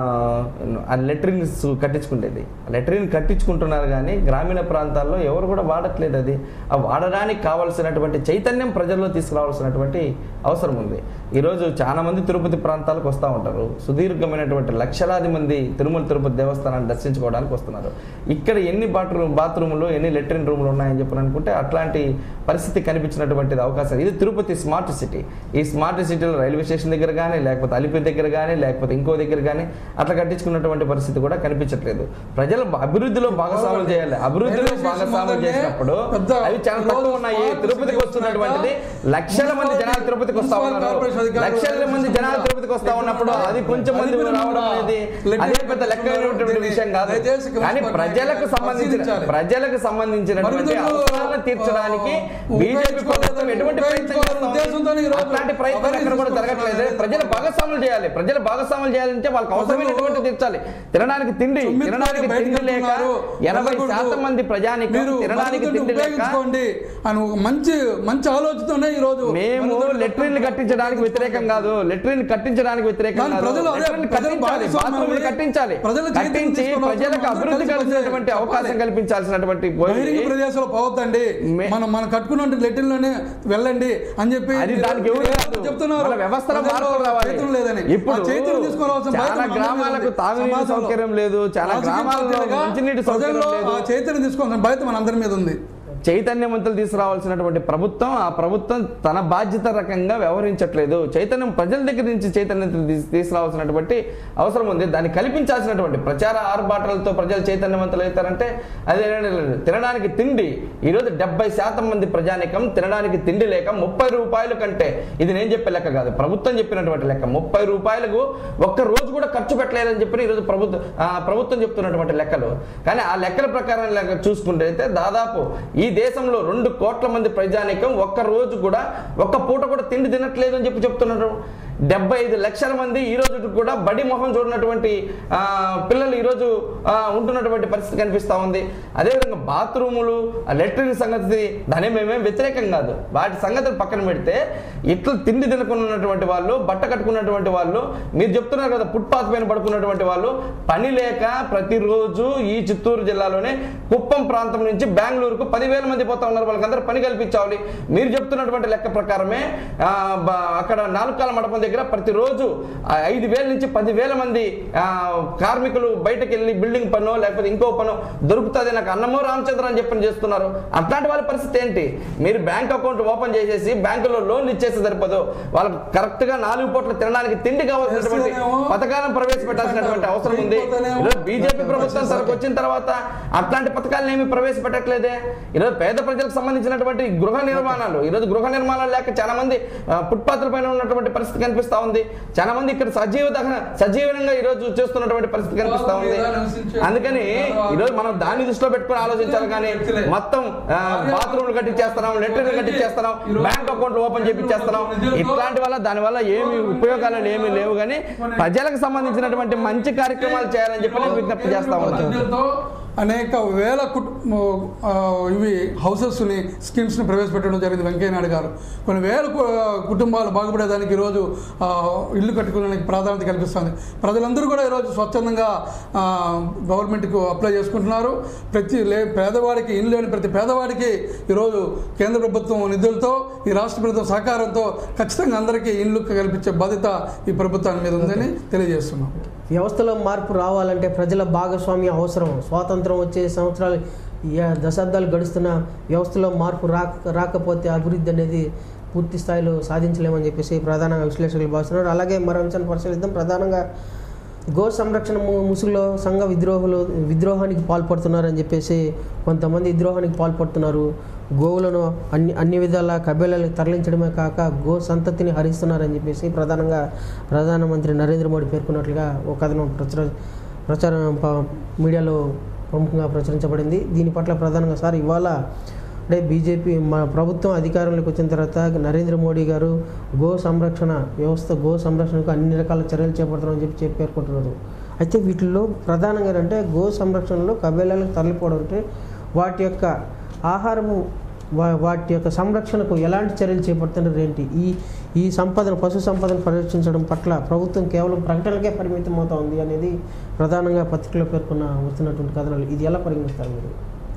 ఆ లెట్రిన్స్ కట్టించుకునేది లెట్రిన్ కట్టించుకుంటున్నారు కానీ గ్రామీణ ప్రాంతాల్లో ఎవరు కూడా వాడట్లేదు అది ఆ వాడడానికి కావాల్సినటువంటి చైతన్యం ప్రజల్లో తీసుకురావాల్సినటువంటి అవసరం ఉంది ఈరోజు చాలా మంది తిరుపతి ప్రాంతాలకు వస్తూ ఉంటారు సుదీర్ఘమైనటువంటి లక్షలాది మంది తిరుమల తిరుపతి దేవస్థానాన్ని దర్శించుకోవడానికి వస్తున్నారు ఇక్కడ ఎన్ని బాత్రూమ్ బాత్రూములు ఎన్ని లెట్రిన్ రూములు ఉన్నాయని చెప్పి అనుకుంటే అట్లాంటి పరిస్థితి కనిపించినటువంటిది అవకాశం ఇది తిరుపతి స్మార్ట్ సిటీ ఈ స్మార్ట్ సిటీలో రైల్వే స్టేషన్ దగ్గర కానీ లేకపోతే అలిపి దగ్గర కానీ లేకపోతే ఇంకో దగ్గర కానీ అట్లా కట్టించుకున్నటువంటి పరిస్థితి కూడా కనిపించట్లేదు ప్రజల అభివృద్ధిలో భాగస్వాములు చేయాలి అభివృద్ధిలో రైల్వే స్టేషన్ భాగస్వాములు ముందరనే చేసినప్పుడు పెద్ద అవి చాలా తక్కువ ఈరోజు ఉన్నాయి స్మార్ట్ తిరుపతికి సిటీ వస్తున్నటువంటిది లక్షల మంది జనాలు తిరుపతికి వస్తా మున్సిపల్ ఉన్నారు కార్పొరేషన్ అధికారులు లక్షల మంది జనాలు తిరుపతికి వస్తా ఉన్నప్పుడు అది కొంచెం మంది అది రావడం అనేది అదే పెద్ద లెక్కైనటువంటి విషయం కాదు దయచేసి కానీ ప్రజలకు సంబంధించిన పరిశీలించాలి. ప్రజలకు సంబంధించినటువంటి మరుగుదొడ్లు, అవసరాలను తీర్చడానికి ఆ, బీజేపీ ప్రభుత్వం ఎటువంటి ప్రయత్నం ఉపయోగించుకోవాలనే చేస్తా ఉంది? ఉద్దేశంతోనే ఈ రోజు అట్లాంటి ప్రయత్నం ఎక్కడ కూడా జరగట్లేదు ప్రజలు భాగస్వాములు చేయాలి ప్రజలు భాగస్వాములు చేయాలంటే వాళ్ళకి అవసరమైనటువంటి తీర్చాలి తినడానికి తిండి తొమ్మిది తినడానికి మంది బయటికి తిండి లేక వెళ్తున్నారు. ఎనభై వెళ్ళకూడదు. శాతం మంది ప్రజానికి మీరు తినడానికి మరుగుదొడ్డి తిండి లేక ఉపయోగించుకోండి అని ఒక మంచి మంచి ఆలోచనతోనే ఈ రోజు మేము మరుగుదొడ్డి లెట్రిన్లు కట్టించడానికి వ్యతిరేకం కాదు లెట్రిన్ కట్టించడానికి వ్యతిరేకం దాని కాదు ప్రజలు అదే, లెట్రిన్ ప్రజలు కట్టించాలి భాగస్వామ్యం బాత్రూములు అయ్యి, కట్టించాలి ప్రజలు చైతన్యం కట్టించి తీసుకొని ప్రజలకు అవసరం అభివృద్ధి కలిసి కలిసినటువంటి చెప్పాలి. అవకాశం కల్పించాల్సినటువంటి పోయి బహిరంగ ప్రదేశాలు పోవద్దండి మే- మనం మనం కట్టుకున్న లెటిన్లోనే వెళ్ళండి అని చెప్పి అది మీరు- దానికి ఎవరు మీరు కాదు. చెప్తున్నారు మన వ్యవస్థలో ప్రజల్లో మార్పు రావాలి. చైతన్యం లేదని ఇప్పుడు ఆ చైతన్యం తీసుకోవాల్సిన బాధ్యత చాలా మన మీద గ్రామాలకు ఉంది. తాగునీరు సమాజంలో. సౌకర్యం లేదు, చాలా రాజకీయ గ్రామాల్లో పార్టీలుగా మంచినీటి సౌకర్యం ప్రజల్లో లేదు. ఆ చైతన్యం తీసుకోవాల్సిన బాధ్యత మన అందరి మీద ఉంది చైతన్యవంతులు తీసుకురావాల్సినటువంటి ప్రభుత్వం ఆ ప్రభుత్వం తన బాధ్యత రకంగా వ్యవహరించట్లేదు చైతన్యం ప్రజల దగ్గర నుంచి చైతన్యం తీస్- తీసుకురావాల్సినటువంటి అవసరం ఉంది దాన్ని కల్పించాల్సినటువంటి ప్రచార ఆర్భాటాలతో ప్రజలు చైతన్యవంతులు అవుతారంటే అదే లేదు. తినడానికి తిండి ఈరోజు డెబ్బై శాతం మంది ప్రజానికం తినడానికి తిండి లేక ముప్పై రూపాయల కంటే ఇది నేను చెప్పే లెక్క కాదు ప్రభుత్వం చెప్పినటువంటి లెక్క ముప్పై రూపాయలకు ఒక్క రోజు కూడా ఖర్చు పెట్టలేదని చెప్పి ఈరోజు ప్రభుత్వం ఆ, ప్రభుత్వం చెప్తున్నటువంటి లెక్కలు కానీ ఆ లెక్కల ప్రకారం లెక్క చూసుకుంటే అయితే దాదాపు ఈ దేశంలో రెండు కోట్ల మంది ప్రజానికం ఒక్క రోజు కూడా ఒక్క పూట కూడా తిండి తినట్లేదు అని చెప్పి చెప్తున్నారు డెబ్బై ఐదు లక్షల మంది ఈ రోజు కూడా బడి మొహం చూడనటువంటి ఆ, పిల్లలు ఈరోజు ఆ, ఉంటున్నటువంటి పరిస్థితి కనిపిస్తూ ఉంది అదేవిధంగా బాత్రూములు ఆ లెట్రిన్ సంగతి దాని మేమేం వ్యతిరేకం కాదు వాటి సంగతులు పక్కన పెడితే ఇట్లా తిండి తినకున్నటువంటి వాళ్ళు బట్ట కట్టుకున్నటువంటి వాళ్ళు మీరు చెప్తున్నారు కదా ఫుట్పాత్ పైన పడుకున్నటువంటి వాళ్ళు పని లేక ప్రతిరోజు ఈ చిత్తూరు జిల్లాలోనే కుప్పం ప్రాంతం నుంచి బెంగళూరుకు పదివేల మంది పోతా ఉన్నారు వాళ్ళకందరూ పని కల్పించాలి మీరు చెప్తున్నటువంటి లెక్క ప్రకారమే ఆ, బ- అక్కడ నాలుకాల మండపం దగ్గర ప్రతిరోజు ఆ, ఐదు వేల నుంచి పదివేల మంది ఆ, కార్మికులు బయటకు వెళ్ళి బిల్డింగ్ పనో లేకపోతే ఇంకో పనో దొరుకుతుంది నాకు అన్నమో రామచంద్ర అని చెప్పని చేస్తున్నారు అట్లాంటి వాళ్ళ పరిస్థితి ఏంటి మీరు బ్యాంక్ అకౌంట్ ఓపెన్ చేసేసి బ్యాంకులో లోన్లు ఇచ్చేస్తే సరిపోదు వాళ్ళకి కరెక్ట్ గా నాలుగు పూట్ల తినడానికి తిండి కావాల్సినటువంటి చేస్తేనేమో పథకాలను ప్రవేశపెట్టాల్సినటువంటి అవసరం ఉంది వెళ్ళిపోతేనేమో ఈరోజు బీజేపీ ప్రభుత్వం తనకు వచ్చిన తర్వాత అట్లాంటి పథకాలను ఏమి ప్రవేశపెట్టట్లేదే ఈరోజు పేద ప్రజలకు సంబంధించినటువంటి గృహ నిర్మాణాలు ఈరోజు గృహ నిర్మాణాలు లేక చాలా మంది ఆ, ఫుట్పాత్ల పైన ఉన్నటువంటి పరిస్థితి కనిపిస్తా ఉంది చాలా మంది ఇక్కడ సజీవ దహన సజీవనంగా ఈ రోజు చేస్తున్నటువంటి పరిస్థితి కనిపిస్తా ఉంది అందుకని ఈరోజు మనం దాన్ని దృష్టిలో పెట్టుకుని ఆలోచించాలి కానీ మొత్తం బాత్రూమ్లు కట్టించేస్తున్నాం లెటర్లు కట్టించేస్తున్నాం బ్యాంక్ అకౌంట్లు ఓపెన్ చేపించేస్తున్నాం ఇట్లాంటి వల్ల దాని వల్ల ఏమి ఉపయోగాలు ఏమీ లేవు కానీ ప్రజలకు సంబంధించినటువంటి మంచి కార్యక్రమాలు చేయాలని చెప్పి నేను విజ్ఞప్తి చేస్తా ఉన్నాను బడ్జెట్తో అనేక వేల కుటు ఆ, ఇవి హౌసెస్ని స్కీమ్స్ని ప్రవేశపెట్టడం జరిగింది వెంకయ్యనాయుడు గారు కొన్ని వేల కు- కుటుంబాలు బాగుపడేదానికి ఈరోజు ఆ, ఇల్లు కట్టుకోవడానికి ప్రాధాన్యత కల్పిస్తుంది ప్రజలందరూ కూడా ఈరోజు స్వచ్ఛందంగా ఆ, గవర్నమెంట్కు అప్లై చేసుకుంటున్నారు ప్రతి లే పేదవాడికి ఇల్లు లేని ప్రతి పేదవాడికి ఈరోజు కేంద్ర ప్రభుత్వం నిధులతో ఈ రాష్ట్ర ప్రభుత్వం సహకారంతో ఖచ్చితంగా అందరికీ ఇల్లు కల్పించే బాధ్యత ఈ ప్రభుత్వాన్ని మీద ఉందని తెలియజేస్తున్నాం వ్యవస్థలో మార్పు రావాలంటే ప్రజల భాగస్వామ్యం అవసరం స్వాతంత్రం వచ్చే సంవత్సరాలు యా- దశాబ్దాలు గడుస్తున్న వ్యవస్థలో మార్పు రాక రాకపోతే అభివృద్ధి అనేది పూర్తి స్థాయిలో సాధించలేమని చెప్పేసి ప్రధానంగా విశ్లేషకులు భావిస్తున్నారు అలాగే మరో అంశాన్ని పరిశీలిద్దాం ప్రధానంగా గో సంరక్షణ ము- ముసుగులో సంఘ విద్రోహులు విద్రోహానికి పాల్పడుతున్నారని చెప్పేసి కొంతమంది విద్రోహానికి పాల్పడుతున్నారు గోవులను అన్ని అన్ని విధాల కబేళాలకు తరలించడమే కాక గో సంతతిని హరిస్తున్నారని చెప్పేసి ప్రధానంగా ప్రధానమంత్రి నరేంద్ర మోడీ పేర్కొన్నట్లుగా ఒక కథనం ప్రచుర ప్రచారం ప- మీడియాలో ప్రముఖంగా ప్రచురించబడింది దీని పట్ల ప్రధానంగా సార్ ఇవాళ అంటే బీజేపీ మా ప్రభుత్వం అధికారంలోకి వచ్చిన తర్వాత నరేంద్ర మోడీ గారు గో సంరక్షణ వ్యవస్థ గో సంరక్షణకు అన్ని రకాల చర్యలు చేపడతామని చెప్పి చెప్పి పేర్కొంటున్నారు అయితే వీటిల్లో ప్రధానంగా అంటే గో సంరక్షణలో కబేళాలకు తరలిపోవడం అంటే వాటి యొక్క ఆహారము వా- వాటి యొక్క సంరక్షణకు ఎలాంటి చర్యలు చేపడుతున్నారు ఏంటి ఈ ఈ సంపదను పశు సంపదను పరిరక్షించడం పట్ల ప్రభుత్వం కేవలం ప్రకటనలకే పరిమితం అవుతా ఉంది అనేది ప్రధానంగా పత్రికలో పేర్కొన్న వస్తున్నటువంటి కథనాలు ఇది ఎలా పరిగణిస్తారు మీరు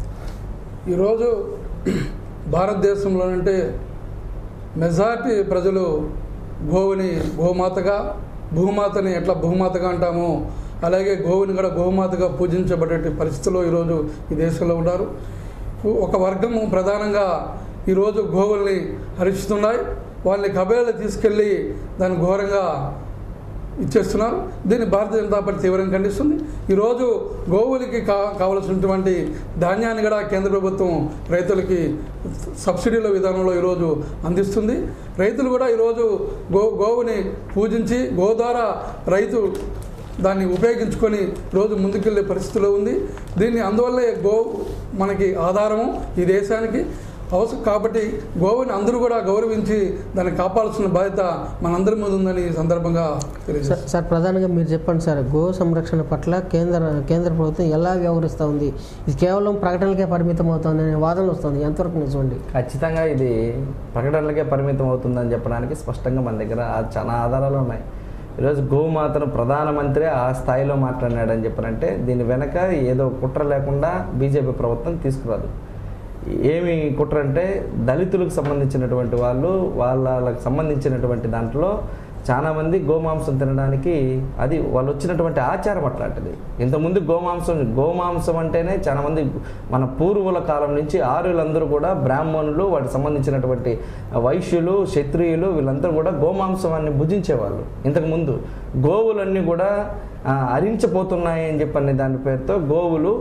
ఈరోజు భారతదేశంలో అంటే మెజార్టీ ప్రజలు గోవుని గోమాతగా భూమాతని ఎట్లా భూమాతగా అంటామో అలాగే గోవుని కూడా గోమాతగా పూజించబడే పరిస్థితిలో ఈరోజు ఈ దేశంలో ఉన్నారు ఒక వర్గము ప్రధానంగా ఈరోజు గోవుల్ని హరిస్తున్నాయి వాళ్ళని కబేళ తీసుకెళ్ళి దాన్ని ఘోరంగా ఇచ్చేస్తున్నారు దీన్ని భారతీయ జనతా పార్టీ తీవ్రంగా ఖండిస్తుంది ఈరోజు గోవులకి కా కావలసినటువంటి ధాన్యాన్ని కూడా కేంద్ర ప్రభుత్వం రైతులకి సబ్సిడీల విధానంలో ఈరోజు అందిస్తుంది రైతులు కూడా ఈరోజు గో గోవుని పూజించి గో ద్వారా రైతు దాన్ని ఉపయోగించుకొని రోజు ముందుకెళ్ళే పరిస్థితిలో ఉంది దీన్ని అందువల్లే గో మనకి ఆధారము ఈ దేశానికి అవసరం కాబట్టి గోవుని అందరూ కూడా గౌరవించి దాన్ని కాపాడాల్సిన బాధ్యత మనందరి మీద ఉందని ఈ సందర్భంగా తెలియజేస్తాను సార్ సార్ ప్రధానంగా మీరు చెప్పండి సార్ గో సంరక్షణ పట్ల కేంద్ర కేంద్ర ప్రభుత్వం ఎలా వ్యవహరిస్తూ ఉంది ఇది కేవలం ప్రకటనలకే పరిమితం అవుతుంది అనే వాదనలు వస్తుంది ఎంతవరకు నిజమండి ఖచ్చితంగా ఇది ప్రకటనలకే పరిమితం అవుతుందని చెప్పడానికి స్పష్టంగా మన దగ్గర ఆ- చాలా ఆధారాలు ఉన్నాయి ఈరోజు గోమాతను ప్రధానమంత్రి ఆ స్థాయిలో మాట్లాడినాడని చెప్పారంటే దీని వెనక ఏదో కుట్ర లేకుండా బీజేపీ ప్రభుత్వం తీసుకురాదు ఏమి కుట్ర అంటే దళితులకు సంబంధించినటువంటి వాళ్ళు వాళ్ళకి సంబంధించినటువంటి దాంట్లో చాలా మంది గోమాంసం తినడానికి అది వాళ్ళు వచ్చినటువంటి ఆచారం అట్లాంటిది ఇంతకుముందు గోమాంసం గోమాంసం అంటేనే చాలా మంది మన పూర్వుల కాలం నుంచి ఆర్యులందరూ కూడా బ్రాహ్మణులు వాటికి సంబంధించినటువంటి వైశ్యులు క్షత్రియులు వీళ్ళందరూ కూడా గోమాంసాన్ని భుజించేవాళ్ళు ఇంతకుముందు గోవులన్నీ కూడా ఆ, హరించిపోతున్నాయి అని చెప్పని దాని పేరుతో గోవులు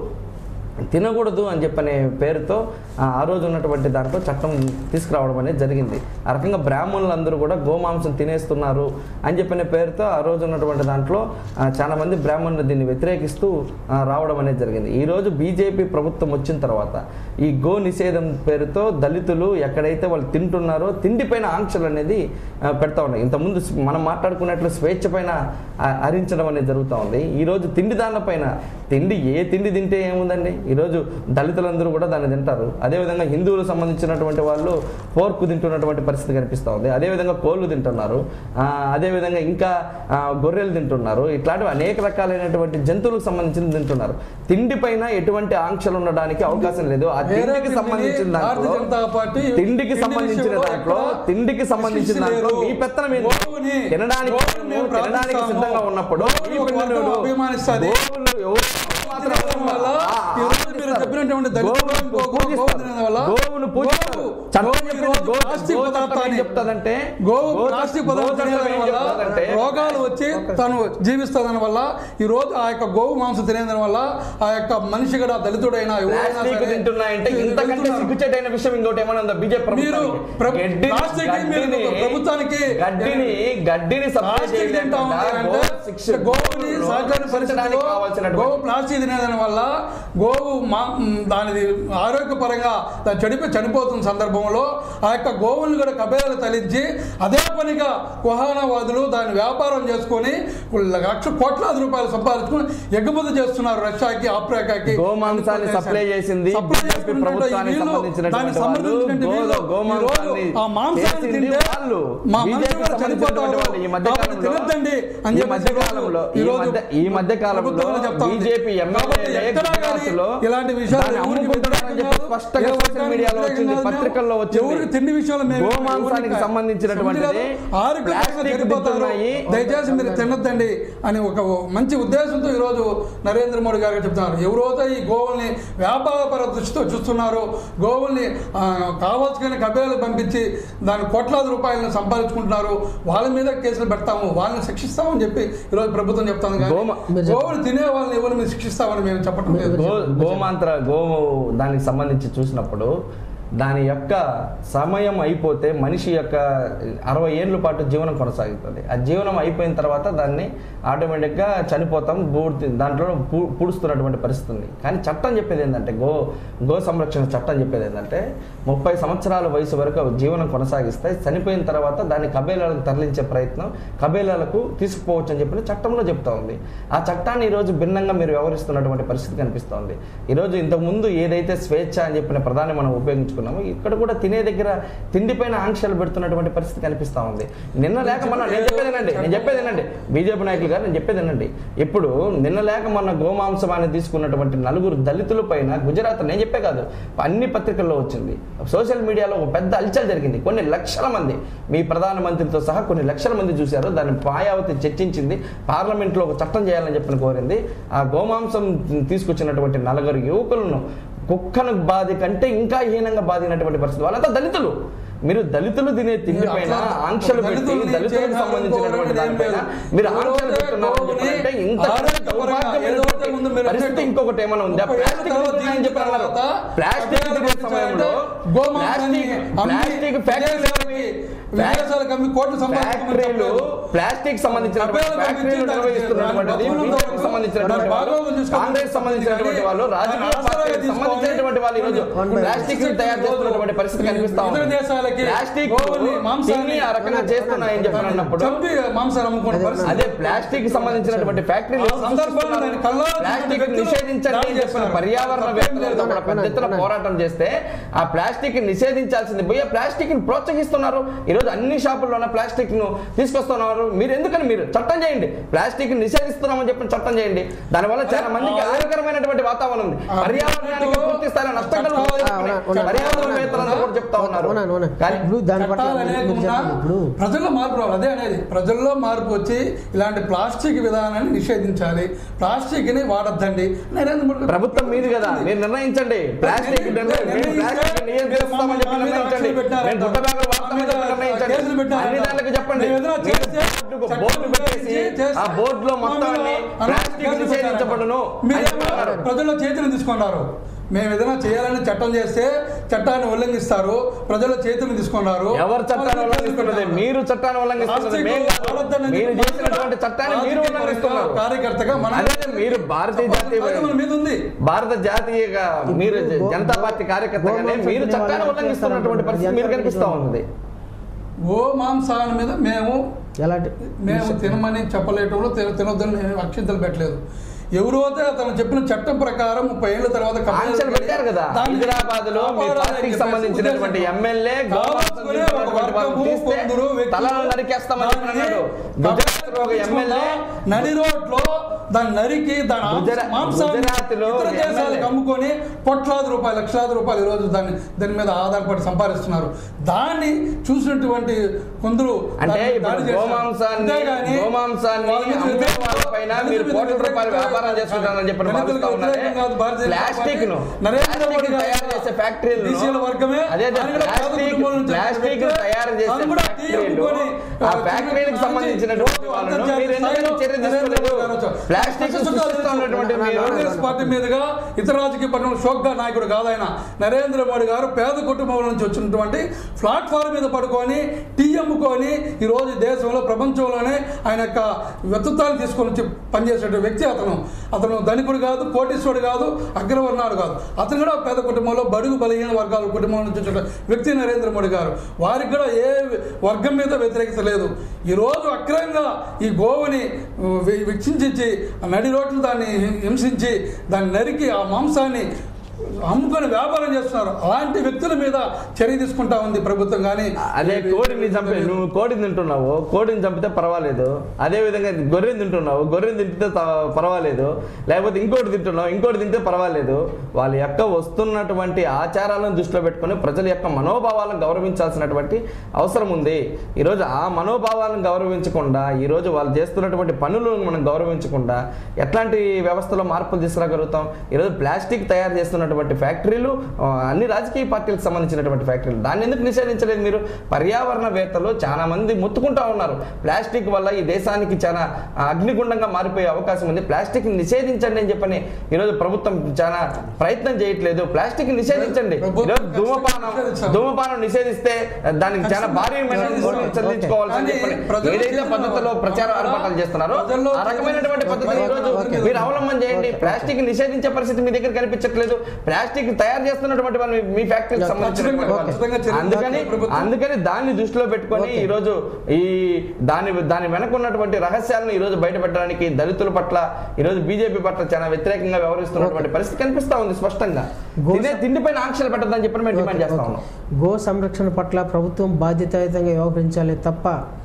తినకూడదు అని చెప్పనే పేరుతో ఆ ఆ రోజు ఉన్నటువంటి దాంట్లో చట్టం తీసుకురావడం అనేది జరిగింది ఆ రకంగా బ్రాహ్మణులందరూ కూడా గోమాంసం తినేస్తున్నారు అని చెప్పిన పేరుతో ఆ రోజు ఉన్నటువంటి దాంట్లో ఆ, చాలా మంది బ్రాహ్మణులు దీన్ని వ్యతిరేకిస్తూ ఆ, రావడం అనేది జరిగింది ఈ రోజు బీజేపీ ప్రభుత్వం వచ్చిన తర్వాత ఈ గో నిషేధం పేరుతో దళితులు ఎక్కడైతే వాళ్ళు తింటున్నారో తిండిపైన ఆంక్షలు అనేది ఆ, పెడతా ఉన్నాయి ఇంతకుముందు స్- మనం మాట్లాడుకున్నట్లు స్వేచ్ఛ పైన ఆ, హరించడం అనేది జరుగుతూ ఉంది ఈ రోజు తిండి దానిపైన తిండి ఏ తిండి తింటే ఏముందండి ఈరోజు దళితులందరూ కూడా దాన్ని తింటారు అదేవిధంగా హిందువులకు సంబంధించినటువంటి వాళ్ళు పోర్కు తింటున్నటువంటి పరిస్థితి కనిపిస్తూ ఉంది అదేవిధంగా కోళ్ళు తింటున్నారు ఆ, అదేవిధంగా ఇంకా ఆ, గొర్రెలు తింటున్నారు ఇట్లాంటివి అనేక రకాలైనటువంటి జంతువులకు సంబంధించిన తింటున్నారు తిండి పైన ఎటువంటి ఆంక్షలు ఉండడానికి అవకాశం లేదు ఆ వేరే తిండికి తిండిని సంబంధించిన భారతీయ దాంట్లో జనతా పార్టీ తిండికి తిండి సంబంధించిన విషయంలో దాంట్లో ఎక్కడా తిండికి సంబంధించిన దాంట్లో శిక్షించలేదు. మీ పెత్తనం ఏంది? గోవుని- తినడానికి గోవుని మేము తినడానికి ప్రార్థిస్తాము. సిద్ధంగా ఉన్నప్పుడు గోవుని ఈ ఒక పిల్లలు వర్గం అభిమానిస్తది. గోవులు ఎవరు మాత్రం తినడం వల్ల ఈ రోజు మీరు చెప్పినటువంటి దళితులు గోవును గో- గో- పూజిస్తారు. గోవు తినడం వల్ల గోవును పూజిస్తారు. గోవు- చట్టం గోవు చెప్పేది ఈరోజు గో- ప్లాస్టిక్ గో చట్టం ఏం పదార్థాన్ని చెప్తాదంటే గోవు గో ప్లాస్టిక్ చట్టం- గో పదార్థాలు చట్టం తినేదాని ఏం వల్ల చెప్తాదంటే రోగాలు వచ్చి తను జీవిస్తుందని వల్ల ఈ రోజు ఆ యొక్క గోవు మాంసం తినేదాని వల్ల ఆ యొక్క మనిషి కూడా దళితుడైనా ఎవరైనా ప్లాస్టిక్ సరే తింటున్నాయంటే ఇంతకంటే వెళ్తున్నారు. సిగ్గుచేటైన విషయం ఇంకోటి ఏమైనా ఉందా బీజేపీ మీరు ప్ర- గడ్డిని- ప్లాస్టిక్ ని మీరు గడ్డిని- ప్రభుత్వానికి గడ్డిని గడ్డిని సప్లై ప్లాస్టిక్ తింటా ఉంది చేయలేకుండా అంటే గో శిక్ష- గోవుని సహజమైన పరిస్థితుల్లో శిక్షించడానికి కావాల్సినటువంటి గోవు ప్లాస్టిక్ తినేదాని వల్ల గోవు మా మ్, దానిది ఆరోగ్యపరంగా దాని చెడిపోయి చనిపోతున్న సందర్భంలో ఆ యొక్క గోవుల్ని కూడా కబేరాలు తలించి అదే పనిగా కుహానవాదులు దాన్ని వ్యాపారం చేసుకొని లక్ష కోట్లాది రూపాయలు సంపాదించుకొని ఎగుమతి చేస్తున్నారు రష్యాకి ఆఫ్రికాకి గోమాంసాన్ని సప్లై చేసింది సప్లై బీజేపీ చేసుకున్నటువంటి ప్రభుత్వానికి వీళ్ళు, సంబంధించినటువంటి దానికి వాళ్ళు సంబంధించినటువంటి గో- వీళ్ళు గోమాంసాన్ని ఈరోజు ఆ మాంసాన్ని చేసింది తింటే వాళ్ళు. మా బీజేపీ మనుషులు కూడా సంబంధించినటువంటి చనిపోతారు వాళ్ళు ఈ మధ్య కాబట్టి కాలంలో- తినొద్దండి అని ఈ చెప్పేసి మధ్య ఈరోజు- కాలంలో ఈ ఈరోజు మధ్య ఈ మధ్య కాలంలో ప్రభుత్వం చెప్తా ఉంది. బీజేపీ కాబట్టి ఎమ్మెల్యేలే ఎక్కడా కానీ గుజరాత్లో ఇలాంటి విషయాలు దాన్ని ఎవరికి అమ్ముకుంటున్నారని చెప్పి వ్యతిరేకం కాదు, స్పష్టంగా ఏ సోషల్ వర్గానికి మీడియాలో వ్యతిరేకం వచ్చింది కాదు, పత్రికల్లో వచ్చింది ఎవరికి తిండి విషయంలో మేము గోమాంసానికి ఎవరికి సంబంధించినటువంటిది సంబంధించలేదు. ఆరోగ్యపరంగా ప్లాస్టిక్ చనిపోతారు. తింటున్నాయి. దయచేసి మీరు తినొద్దండి అని ఒక మంచి ఉద్దేశంతో ఈరోజు నరేంద్ర మోడీ గారు చెప్తున్నారు ఎవరైతే ఈ గోవుల్ని వ్యాపారపర దృష్టితో చూస్తున్నారో గోవుల్ని ఆ, కావాల్సిన కబేలు పంపించి దాని కోట్లాది రూపాయలను సంపాదించుకుంటున్నారు వాళ్ళ మీద కేసులు పెడతాము వాళ్ళని శిక్షిస్తామని చెప్పి ఈరోజు ప్రభుత్వం చెప్తాను కానీ గోమ- గోవులు తినే వాళ్ళని ఎవరు మీరు శిక్షిస్తామని మేము చెప్పడం లేదు గో గోమాంత్ర గో దానికి సంబంధించి చూసినప్పుడు దాని యొక్క సమయం అయిపోతే మనిషి యొక్క అరవై ఏళ్ళ పాటు జీవనం కొనసాగుతుంది ఆ జీవనం అయిపోయిన తర్వాత దాన్ని ఆటోమేటిక్గా చనిపోతాం పూర్తి దాంట్లో పూ- పూడుస్తున్నటువంటి పరిస్థితి ఉంది కానీ చట్టం చెప్పేది ఏంటంటే గో గో సంరక్షణ చట్టం చెప్పేది ఏంటంటే ముప్పై సంవత్సరాల వయసు వరకు జీవనం కొనసాగిస్తే చనిపోయిన తర్వాత దాన్ని కబేలాలకు తరలించే ప్రయత్నం కబేలాలకు తీసుకుపోవచ్చు అని చెప్పి చట్టంలో చెప్తా ఉంది ఆ చట్టాన్ని ఈరోజు భిన్నంగా మీరు వ్యవహరిస్తున్నటువంటి పరిస్థితి కనిపిస్తోంది ఈరోజు ఇంతకుముందు ఏదైతే స్వేచ్ఛ అని చెప్పిన ప్రధాని మనం ఉపయోగించుకున్నామో ఇక్కడ కూడా తినే దగ్గర తిండిపైన ఆంక్షలు పెడుతున్నటువంటి పరిస్థితి కనిపిస్తా ఉంది నిన్న లేక మొన్న నేను చెప్పేదేనండి నేను చెప్పేదేనండి బీజేపీ నాయకులు గారు నేను చెప్పేదేనండి ఇప్పుడు నిన్న లేక మొన్న గోమాంసమాన్ని తీసుకున్నటువంటి నలుగురు దళితుల పైన గుజరాత్ నేను చెప్పే కాదు అన్ని పత్రికల్లో వచ్చింది సోషల్ మీడియాలో ఒక పెద్ద అల్చల్ జరిగింది కొన్ని లక్షల మంది మీ ప్రధానమంత్రితో సహా కొన్ని లక్షల మంది చూశారు దాన్ని మాయావతి చర్చించింది పార్లమెంట్లో ఒక చట్టం చేయాలని చెప్పిన కోరింది ఆ గోమాంసం తీసుకొచ్చినటువంటి నలుగురు యువకులను కుక్కను బాధి కంటే ఇంకా హీనంగా బాధినటువంటి పరిస్థితి వాళ్ళంతా దళితులు మీరు దళితులు తినే తిండి మీరు పైన అట్లా ఆంక్షలు పెట్టి దళితుల్ని దళితులకు చేయాలి సంబంధించినటువంటి అనుకోవడం దానిపైన ఏం మీరు లేదు. ఆంక్షలు ఎవరైతే పెట్టున్నారని గోవుని చెప్పారంటే ఇంత ఆరోగ్యపరంగా దౌర్భాగ్యమైనటువంటి ఏదైతే ముందు మీరు పరిస్థితి అన్నట్టు ఇంకొకటి ఏమైనా ఉందా ముప్పై ఏళ్ళ ప్లాస్టిక్ తర్వాత తింటున్నారని చెప్పి అన్నారు తర్వాత ప్లాస్టిక్ కబేలాలు తినే సమయంలో గోమాంసాన్ని ప్లాస్టిక్ అమ్మి ప్లాస్టిక్ ఫ్యాక్టరీలు విదేశాలకు విదేశాలకు అమ్మి కోట్లు సంపాదించుకోమని ఫ్యాక్టరీలు చెప్పలేదు. ప్లాస్టిక్ సంబంధించిన డబ్బేలు ఫ్యాక్టరీలు పంపించి నిర్వహిస్తున్నటువంటిది దాని బీజేపీకి బదులు సంబంధించినటువంటి దాని వాళ్ళు భాగంలో చూసుకొని కాంగ్రెస్ సంబంధించినటువంటి వాళ్ళు రాజకీయ దాని ఆసరాగా పార్టీకి తీసుకొని సంబంధించినటువంటి వాళ్ళు ఈరోజు One by ప్లాస్టిక్ ని తయారు చేస్తున్నటువంటి పరిస్థితి కనిపిస్తా ఇతర ఉంది దేశాలకి ప్లాస్టిక్ గోవుని, మాంసాన్ని తిని ఆ రకంగా చేస్తున్నాయని చెప్పి అన్నప్పుడు చంపి మాంసాన్ని అమ్ముకునే అదే, పరిస్థితి అదే ప్లాస్టిక్ కి సంబంధించినటువంటి ఫ్యాక్టరీలు ఆ సందర్భంలో దాని కళ్ళారా ప్లాస్టిక్ చూసిన నిషేధించండి వ్యక్తులు అని చెప్పిన దాడి పర్యావరణ చేస్తారు. వేత్తలతో కూడా పెద్ద ఎత్తున అవునా, పోరాటం చేస్తే ఆ ప్లాస్టిక్ నిషేధించాల్సింది పోయి ఆ ప్లాస్టిక్ ని ప్రోత్సహిస్తున్నారు ఈ రోజు అన్ని షాపుల్లోన ప్లాస్టిక్ ను తీసుకొస్తున్నారు మీరు ఎందుకని మీరు చట్టం చేయండి ప్లాస్టిక్ నిషేధిస్తున్నామని చెప్పి చట్టం చేయండి దానివల్ల చాలా మందికి ఆరోగ్యకరమైనటువంటి వాతావరణం ఉంది పర్యావరణానికి పూర్తి స్థాయిలో నష్టం కలుగుతుంది అవునా, అవునా. పర్యావరణ వేత్తలంతా కూడా చెప్తా ఉన్నారు అవునా, అవునా. కానీ ఇప్పుడు దాని పట్ల చట్టాలు మీరు అనేవి ఉన్నా చెప్పండి ఇప్పుడు ప్రజల్లో మార్పు రావాలి అదే అనేది ప్రజల్లో మార్పు వచ్చి ఇలాంటి ప్లాస్టిక్ విధానాన్ని నిషేధించాలి ప్లాస్టిక్ ని వాడద్దండి నరేంద్ర మోడీ గారు ప్రభుత్వం మీది కదా మీరు నిర్ణయించండి ప్లాస్టిక్ నిర్ణయం- మీరు ప్లాస్టిక్ నియంత్రిస్తామని చెప్పి నిర్ణయించండి మేము గుడ్డ బ్యాగులు వాడతామని చెప్పి నిర్ణయించండి అన్ని దానికి చెప్పండి మీరు బోర్డు పెట్టేసి ఆ బోర్డులో మొత్తం అన్ని ప్లాస్టిక్ నిషేధించబడును అని చెప్పారు. ప్రజల్లో చేతులు తీసుకున్నారు మేము ఏదైనా చేయాలని చట్టం చేస్తే చట్టాన్ని ఉల్లంఘిస్తారు ప్రజల చేతులు తీసుకున్నారు ఎవరు చట్టాన్ని ఉల్లంఘిస్తున్నది మీరు చట్టాన్ని ఉల్లంఘిస్తున్నది మేము కాదు. మీరు చేసినటువంటి చట్టాన్ని మీరు ఉల్లంఘిస్తున్నారు కార్యకర్తగా మన అదే మీరు భారతీయ జాతీయ బాధ్యత మన మీద ఉంది భారత జాతీయ మీరు జనతా పార్టీ కార్యకర్తగానే మీరు చట్టాన్ని ఉల్లంఘిస్తున్నటువంటి పరిస్థితి మీరు కనిపిస్తా ఉంది ఓ మాంసాల మీద మేము ఎలాంటి మేము తినమని చెప్పలేటప్పుడు తిన తినొద్దని మేము అక్షింతలు పెట్టలేదు ఎవరైతే అతను చెప్పిన చట్టం ప్రకారం ముప్పై ఏళ్ళ తర్వాత కబ్జాలు ఆంక్షలు పెట్టారు కదా దాన్ని హైదరాబాద్ లో మీ కాపాడాలని పార్టీకి చెప్పేసి సంబంధించినటువంటి ఉద్దేశంతో. ఎమ్మెల్యే కావాల్సుకునే ఒక వర్గము, కొందరు వ్యక్తులు తలను నరికేస్తామని చెప్పి దాన్ని అన్నాడు గుజరాత్ లో ఒక ఎమ్మెల్యే నడి రోడ్లో దాన్ని నరికి దాని ఆంశ- గుజరా- మాంసాన్ని గుజరాత్లో ఇతర ఒక దేశాలకు ఎమ్మెల్యే. అమ్ముకొని కోట్లాది రూపాయలు లక్షలాది రూపాయలు ఈరోజు దాన్ని దాని మీద ఆధారపడి సంపాదిస్తున్నారు దాన్ని చూసినటువంటి కొందరు అంటే దాన్ని ఇప్పుడు దాడి చేశారు. గోమాంసాన్ని అంతేగాని గోమాంసాన్ని వాళ్ళ మీద అమ్మే వ్యతిరేకంగా- వాళ్ళపైన దళితుల మీరు మీద కోట్ల రూపాయల వ్యతిరేకంగా- వ్యాపారం చేస్తున్నారని చెప్పి దళితులకు భావిస్తా ఉన్నారే వ్యతిరేకంగా కాదు భారతీయ జనతా ప్లాస్టిక్ ను పార్టీ. నరేంద్ర మోడీ ప్లాస్టిక్ గారు తయారు చేసే ఫ్యాక్టరీలు బీసీల వర్గమే అదే అదే ఆయన కూడా పేద ప్లాస్టిక్ కుటుంబాల నుంచి ప్లాస్టిక్ వచ్చిన తయారు చేసే ఆయన కూడా టీ ఫ్యాక్టరీలు అమ్ముకొని, ఆ ఆ ఫ్యాక్టరీలకు చిన్న సంబంధించినటువంటి నుంచి వాళ్ళను అంతర్జాతీయ మీరు ఎందుకని స్థాయిలో చర్య నరేంద్ర తీసుకోలేదు మోడీ గారు వచ్చారు. ప్లాస్టిక్ సుఖాలు సృష్టిస్తున్నటువంటి తెలుసు. మీరు కాంగ్రెస్ పార్టీ మీదుగా ఇతర రాజకీయ పట్టణం షోక్గా నాయకుడు కాదు ఆయన నరేంద్ర మోడీ గారు పేద కుటుంబం నుంచి వచ్చినటువంటి ప్లాట్ఫామ్ మీద పడుకొని టీ అమ్ముకొని ఈ రోజు దేశంలో ప్రపంచంలోనే ఆయన యొక్క వ్యక్తిత్వాన్ని తీసుకొని వచ్చి పనిచేసే వ్యక్తి అతను అతను ధనికుడు కాదు కోటీశ్వరుడు కాదు అగ్రవర్ణాడు కాదు అతను కూడా పేద కుటుంబంలో బడుగు బలహీన వర్గాల కుటుంబం నుంచి వచ్చిన వ్యక్తి నరేంద్ర మోడీ గారు వారికి కూడా ఏ వర్గం మీద వ్యతిరేకత లేదు ఈరోజు అక్రమంగా ఈ గోవుని వి- వీక్షించి నడి రోడ్లు దాన్ని హింసించి దాన్ని నరికి ఆ మాంసాన్ని అమ్ముకొని వ్యాపారం చేస్తున్నారు అలాంటి వ్యక్తుల మీద చర్య తీసుకుంటా ఉంది ప్రభుత్వం కానీ అదే కోడిని చంపి నువ్వు కోడిని తింటున్నావు కోడిని చంపితే పర్వాలేదు అదే విధంగా గొర్రెని తింటున్నావు గొర్రెని తింటే త- పర్వాలేదు లేకపోతే ఇంకోటి తింటున్నావు ఇంకోటి తింటే పర్వాలేదు వాళ్ళ యొక్క వస్తున్నటువంటి ఆచారాలను దృష్టిలో పెట్టుకొని ప్రజల యొక్క మనోభావాలను గౌరవించాల్సినటువంటి అవసరం ఉంది ఈరోజు ఆ మనోభావాలను గౌరవించకుండా ఈరోజు వాళ్ళు చేస్తున్నటువంటి పనులను మనం గౌరవించకుండా ఎట్లాంటి వ్యవస్థలో మార్పులు తీసుకురాగలుగుతాం ఈరోజు ప్లాస్టిక్ తయారు చేస్తున్నటువంటి ఫ్యాక్టరీలు ఆ, అన్ని రాజకీయ పార్టీలకు సంబంధించినటువంటి ఫ్యాక్టరీలు దాన్ని ఎందుకు నిషేధించలేదు మీరు పర్యావరణవేత్తలు చాలా మంది మొత్తుకుంటా ఉన్నారు ప్లాస్టిక్ వల్ల ఈ దేశానికి చాలా అగ్నిగుండంగా మారిపోయే అవకాశం ఉంది ప్లాస్టిక్ నిషేధించండి అని చెప్పని ఈరోజు ప్రభుత్వం చాలా ప్రయత్నం చేయట్లేదు ప్లాస్టిక్ నిషేధించండి ప్రభుత్వం ఈరోజు ధూమపానం నిషేధించాలి. ధూమపానం నిషేధిస్తే దానికి చాలా భారీ ఖచ్చితంగా చెల్లించుకోవాల్సి కానీ చెప్పని ప్రజలు ఏదైతే చేస్తున్న పద్ధతిలో ప్రచార ద్వారా ఆర్భాటాలు చేస్తున్నారో ప్రజల్లో ఆ రకమైనటువంటి పద్ధతి ఈ రోజు ఓకే. మీరు అవలంబన చేయండి ప్లాస్టిక్ నిషేధించే పరిస్థితి మీ దగ్గర కనిపించట్లేదు ప్లాస్టిక్ తయారు చేస్తున్నటువంటి వాళ్ళు మీ- మీ ఫ్యాక్టరీకి ఖచ్చితంగా, సంబంధించినటువంటి వాళ్ళు. ఖచ్చితంగా చర్యలు అందుకని ప్రభుత్వం. అందుకని దాన్ని దృష్టిలో పెట్టుకొని ఓకే. ఈ రోజు ఈ దాని దాని వెనక ఉన్నటువంటి రహస్యాలను ఈ రోజు బయట పెట్టడానికి దళితుల పట్ల ఈ రోజు బీజేపీ పట్ల చాలా వ్యతిరేకంగా వ్యవహరిస్తున్నటువంటి పరిస్థితి కనిపిస్తా ఉంది స్పష్టంగా గో- తినే తిండిపైన ఆంక్షలు పెట్టదని చెప్పి మేము డిమాండ్ చేస్తా ఉన్నాం గో సంరక్షణ పట్ల ప్రభుత్వం బాధ్యతాయుతంగా వ్యవహరించాలి తప్ప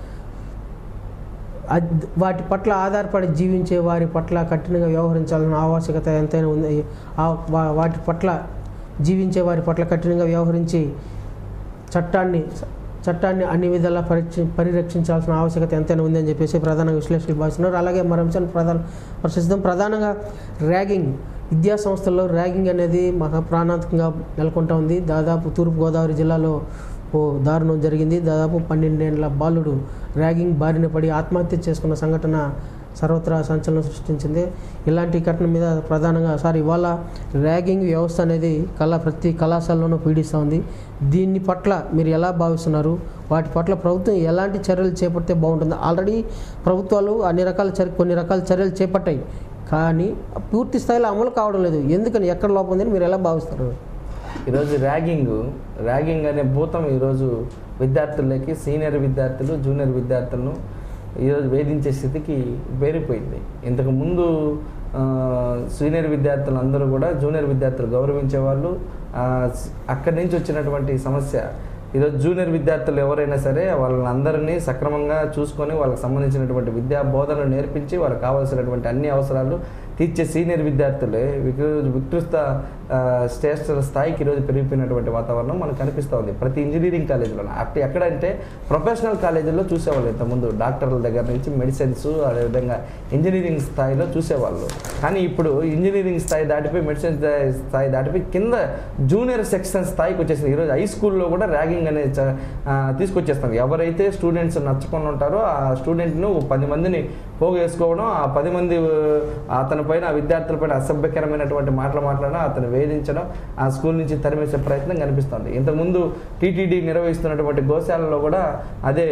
అద్- వాటి పట్ల ఆధారపడి జీవించే వారి పట్ల కఠినంగా వ్యవహరించాలన్న ఆవశ్యకత ఎంతైనా ఉంది ఆ వా- వాటి పట్ల జీవించే వారి పట్ల కఠినంగా వ్యవహరించి చట్టాన్ని చట్టాన్ని అన్ని విధాలా పరీక్ష పరిరక్షించాల్సిన ఆవశ్యకత ఎంతైనా ఉందని చెప్పేసి ప్రధాన విశ్లేషకులు భావిస్తున్నారు అలాగే మరో అంశాన్ని ప్రధాన పరిశీలిద్దాం ప్రధానంగా ర్యాగింగ్ విద్యా సంస్థల్లో ర్యాగింగ్ అనేది మహా ప్రాణాంతకంగా నెలకొంటా ఉంది దాదాపు తూర్పుగోదావరి జిల్లాలో ఓ దారుణం జరిగింది దాదాపు పన్నెండేళ్ల బాలుడు ర్యాగింగ్ బారిన పడి ఆత్మహత్య చేసుకున్న సంఘటన సర్వత్రా సంచలనం సృష్టించింది ఇలాంటి ఘటన మీద ప్రధానంగా సార్ ఇవాళ ర్యాగింగ్ వ్యవస్థ అనేది కళా ప్రతి కళాశాలలోనూ పీడిస్తూ ఉంది దీన్ని పట్ల మీరు ఎలా భావిస్తున్నారు వాటి పట్ల ప్రభుత్వం ఎలాంటి చర్యలు చేపడితే బాగుంటుంది ఆల్రెడీ ప్రభుత్వాలు అన్ని రకాల చర్య కొన్ని రకాల చర్యలు చేపట్టాయి కానీ పూర్తి స్థాయిలో అమలు కావడం లేదు ఎందుకని ఎక్కడ లోపం ఉందని మీరు ఎలా భావిస్తారు ఈరోజు ర్యాగింగ్ ర్యాగింగ్ అనే భూతం ఈరోజు విద్యార్థులకి సీనియర్ విద్యార్థులు జూనియర్ విద్యార్థులను ఈరోజు వేధించే స్థితికి పేరిపోయింది ఇంతకు ముందు ఆ, సీనియర్ విద్యార్థులు అందరూ కూడా జూనియర్ విద్యార్థులు గౌరవించేవాళ్ళు ఆ, స్- అక్కడి నుంచి వచ్చినటువంటి సమస్య ఈరోజు జూనియర్ విద్యార్థులు ఎవరైనా సరే వాళ్ళని అందరినీ సక్రమంగా చూసుకొని వాళ్ళకి సంబంధించినటువంటి విద్యా బోధనలు నేర్పించి వాళ్ళకి కావాల్సినటువంటి అన్ని అవసరాలు తీర్చే సీనియర్ విద్యార్థులే ఈరోజు వికృత ఆ, శ్రేష్ఠ స్థాయికి ఈరోజు పెరిగిపోయినటువంటి వాతావరణం మనకు కనిపిస్తూ ఉంది ప్రతి ఇంజనీరింగ్ కాలేజీలో అక్కడ ఎక్కడంటే ప్రొఫెషనల్ కాలేజీల్లో చూసేవాళ్ళు ఇంతకుముందు డాక్టర్ల దగ్గర నుంచి మెడిసిన్స్ అదేవిధంగా ఇంజనీరింగ్ స్థాయిలో చూసేవాళ్ళు కానీ ఇప్పుడు ఇంజనీరింగ్ స్థాయి దాటిపోయి మెడిసిన్ స్థాయి దాటిపోయి కింద జూనియర్ సెక్షన్ స్థాయికి వచ్చేసింది ఈరోజు హై స్కూల్లో కూడా ర్యాగింగ్ అనేది చ- ఆ, తీసుకొచ్చేస్తుంది ఎవరైతే స్టూడెంట్స్ నచ్చుకొని ఉంటారో ఆ స్టూడెంట్ను పది మందిని పోగేసుకోవడం ఆ పది మంది ఆ, అతని పైన ఆ విద్యార్థుల పైన అసభ్యకరమైనటువంటి మాటలు మాట్లాడడం అతను వేధించడం ఆ స్కూల్ నుంచి తరిమేసే ప్రయత్నం కనిపిస్తుంది ఇంతకుముందు టీటీడీ నిర్వహిస్తున్నటువంటి గోశాలలో కూడా అదే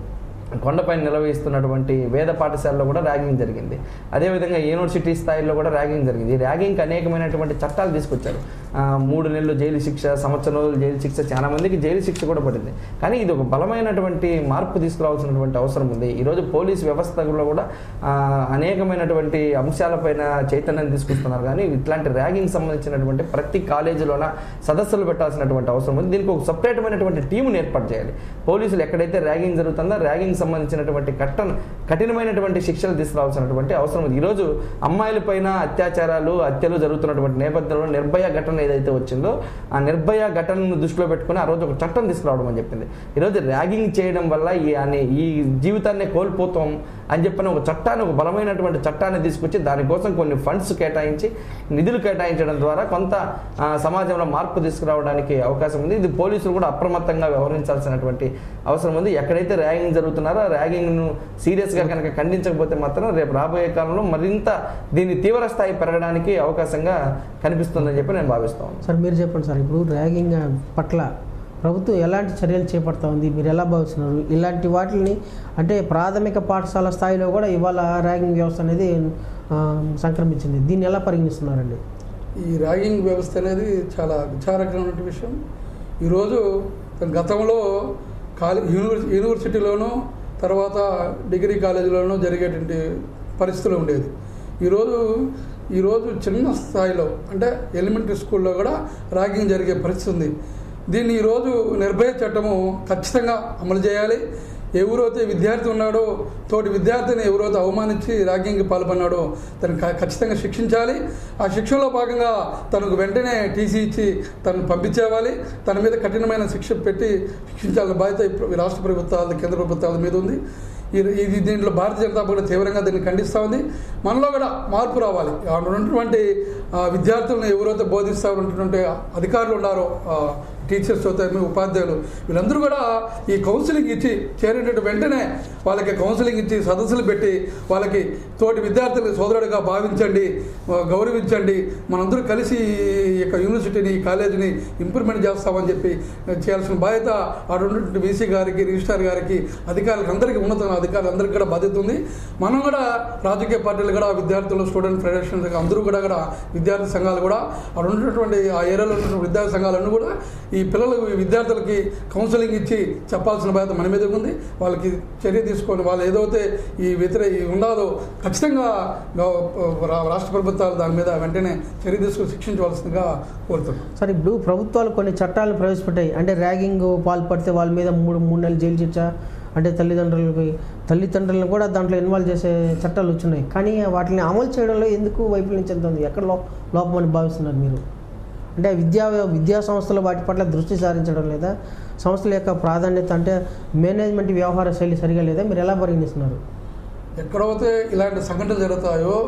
కొండపైన నిర్వహిస్తున్నటువంటి వేద పాఠశాలలో కూడా ర్యాగింగ్ జరిగింది అదేవిధంగా యూనివర్సిటీ స్థాయిలో కూడా ర్యాగింగ్ జరిగింది ఈ ర్యాగింగ్కి అనేకమైనటువంటి చట్టాలు తీసుకొచ్చారు ఆ, మూడు నెలలు జైలు శిక్ష సంవత్సరం రోజులు జైలు శిక్ష చాలా మందికి జైలు శిక్ష కూడా పడింది కానీ ఇది ఒక బలమైనటువంటి మార్పు తీసుకురావాల్సినటువంటి అవసరం ఉంది ఈరోజు పోలీస్ వ్యవస్థలో కూడా ఆ, అనేకమైనటువంటి అంశాలపైన చైతన్యం తీసుకొస్తున్నారు కానీ ఇట్లాంటి ర్యాగింగ్ సంబంధించినటువంటి ప్రతి కాలేజీలోన సదస్సులు పెట్టాల్సినటువంటి అవసరం ఉంది దీనికి ఒక సపరేటమైనటువంటి టీముని ఏర్పాటు చేయాలి పోలీసులు ఎక్కడైతే ర్యాగింగ్ జరుగుతుందో ర్యాగింగ్ సంబంధించినటువంటి కట్టన కఠినమైనటువంటి శిక్షలు తీసుకురావాల్సినటువంటి అవసరం ఉంది ఈరోజు అమ్మాయిలపైన అత్యాచారాలు హత్యలు జరుగుతున్నటువంటి నేపథ్యంలో నిర్భయ ఘటన ఏదైతే వచ్చిందో ఆ నిర్భయ ఘటనను దృష్టిలో పెట్టుకుని ఆ రోజు ఒక చట్టం తీసుకురావడం అని చెప్పింది ఈరోజు ర్యాగింగ్ చేయడం వల్ల ఈ అనే ఈ జీవితాన్ని కోల్పోతాం అని చెప్పిన ఒక చట్టాన్ని ఒక బలమైనటువంటి చట్టాన్ని తీసుకొచ్చి దానికోసం కొన్ని ఫండ్స్ కేటాయించి నిధులు కేటాయించడం ద్వారా కొంత ఆ, సమాజంలో మార్పు తీసుకురావడానికి అవకాశం ఉంది ఇది పోలీసులు కూడా అప్రమత్తంగా వ్యవహరించాల్సినటువంటి అవసరం ఉంది ఎక్కడైతే ర్యాగింగ్ జరుగుతున్నారో ఆ ర్యాగింగ్ను సీరియస్గా కనుక ఖండించకపోతే మాత్రం రేపు రాబోయే కాలంలో మరింత దీని తీవ్ర స్థాయి పెరగడానికి అవకాశంగా కనిపిస్తుందని చెప్పి నేను భావిస్తాను సార్ మీరు చెప్పండి సార్ ఇప్పుడు ర్యాగింగ్ పట్ల ప్రభుత్వం ఎలాంటి చర్యలు చేపడతా ఉంది మీరు ఎలా భావిస్తున్నారు ఇలాంటి వాటిని అంటే ప్రాథమిక పాఠశాల స్థాయిలో కూడా ఇవాళ ర్యాగింగ్ వ్యవస్థ అనేది ఆ, సంక్రమించింది దీన్ని ఎలా పరిగణిస్తున్నారండి ఈ ర్యాగింగ్ వ్యవస్థ అనేది చాలా విచారకరమైన విషయం ఈరోజు గతంలో కాలే యూనివర్సి యూనివర్సిటీలోనూ తర్వాత డిగ్రీ కాలేజీలోనూ జరిగేటువంటి పరిస్థితులు ఉండేది ఈరోజు ఈరోజు చిన్న స్థాయిలో అంటే ఎలిమెంటరీ స్కూల్లో కూడా ర్యాగింగ్ జరిగే పరిస్థితి ఉంది దీన్ని ఈరోజు నిర్భయ చట్టము ఖచ్చితంగా అమలు చేయాలి ఎవరైతే విద్యార్థి ఉన్నాడో తోటి విద్యార్థిని ఎవరైతే అవమానించి ర్యాగింగ్కి పాల్పడినాడో తనను ఖ- ఖచ్చితంగా శిక్షించాలి ఆ శిక్షణలో భాగంగా తనకు వెంటనే టీసీ ఇచ్చి తనను పంపించేవాలి తన మీద కఠినమైన శిక్ష పెట్టి శిక్షించాల్సిన బాధ్యత ఈ ప్ర- ఈ రాష్ట్ర ప్రభుత్వాల కేంద్ర ప్రభుత్వాల మీద ఉంది ఈ- ఇది దీంట్లో భారతీయ జనతా పార్టీ తీవ్రంగా దీన్ని ఖండిస్తూ ఉంది మనలో కూడా మార్పు రావాలి అక్కడ ఉన్నటువంటి ఆ, విద్యార్థులను ఎవరైతే బోధిస్తూ ఉన్నటువంటి అధికారులు ఉన్నారో ఆ, టీచర్స్ అవుతాయి ఉపాధ్యాయులు వీళ్ళందరూ కూడా ఈ కౌన్సిలింగ్ ఇచ్చి చేరేటట్టు వెంటనే వాళ్ళకి కౌన్సిలింగ్ ఇచ్చి సదస్సులు పెట్టి వాళ్ళకి తోటి విద్యార్థులకు సోదరుడిగా భావించండి ఆ, గౌరవించండి మనందరూ కలిసి ఈ యొక్క యూనివర్సిటీని ఈ కాలేజీని ఇంప్రూవ్మెంట్ చేస్తామని చెప్పి చేయాల్సిన బాధ్యత అటు ఉన్నటువంటి వీసీ గారికి రిజిస్ట్రార్ గారికి అధికారులకు అందరికీ ఉన్నత అధికారులందరికీ కూడా బాధ్యత ఉంది మనం కూడా రాజకీయ పార్టీలు కూడా విద్యార్థులు స్టూడెంట్ ఫెడరేషన్ అందరూ కూడా కూడా విద్యార్థి సంఘాలు కూడా అక్కడ ఉన్నటువంటి ఆ ఏరియాలో ఉన్నటువంటి విద్యార్థి సంఘాలన్నీ కూడా ఈ పిల్లలకు ఈ విద్యార్థులకి కౌన్సిలింగ్ ఇచ్చి చెప్పాల్సిన బాధ్యత మన మీద ఉంది వాళ్ళకి చర్య తీసుకొని వాళ్ళు ఏదైతే ఈ వ్యతిరే ఈ ఉండాలో ఖచ్చితంగా గవ- రా- రాష్ట్ర ప్రభుత్వాలు దాని మీద వెంటనే చర్య తీసుకొని శిక్షించవలసిందిగా కోరుతున్నాం సార్ ఇప్పుడు ప్రభుత్వాలు కొన్ని చట్టాలను ప్రవేశపెట్టాయి అంటే ర్యాగింగ్ పాల్పడితే వాళ్ళ మీద మూడు మూడు నెలలు జైలు శిక్ష అంటే తల్లిదండ్రులకి తల్లిదండ్రులను కూడా దాంట్లో ఇన్వాల్వ్ చేసే చట్టాలు వచ్చినాయి కానీ వాటిని అమలు చేయడంలో ఎందుకు వైఫల్యం చెందుతుంది ఎక్కడ లో లోపం అని భావిస్తున్నారు మీరు అంటే విద్యా విద్యా సంస్థలు వాటి పట్ల దృష్టి సారించడం లేదా సంస్థల యొక్క ప్రాధాన్యత అంటే మేనేజ్మెంట్ వ్యవహార శైలి సరిగా లేదా మీరు ఎలా పరిగణిస్తున్నారు ఎక్కడైతే ఇలాంటి సంఘటనలు జరుగుతాయో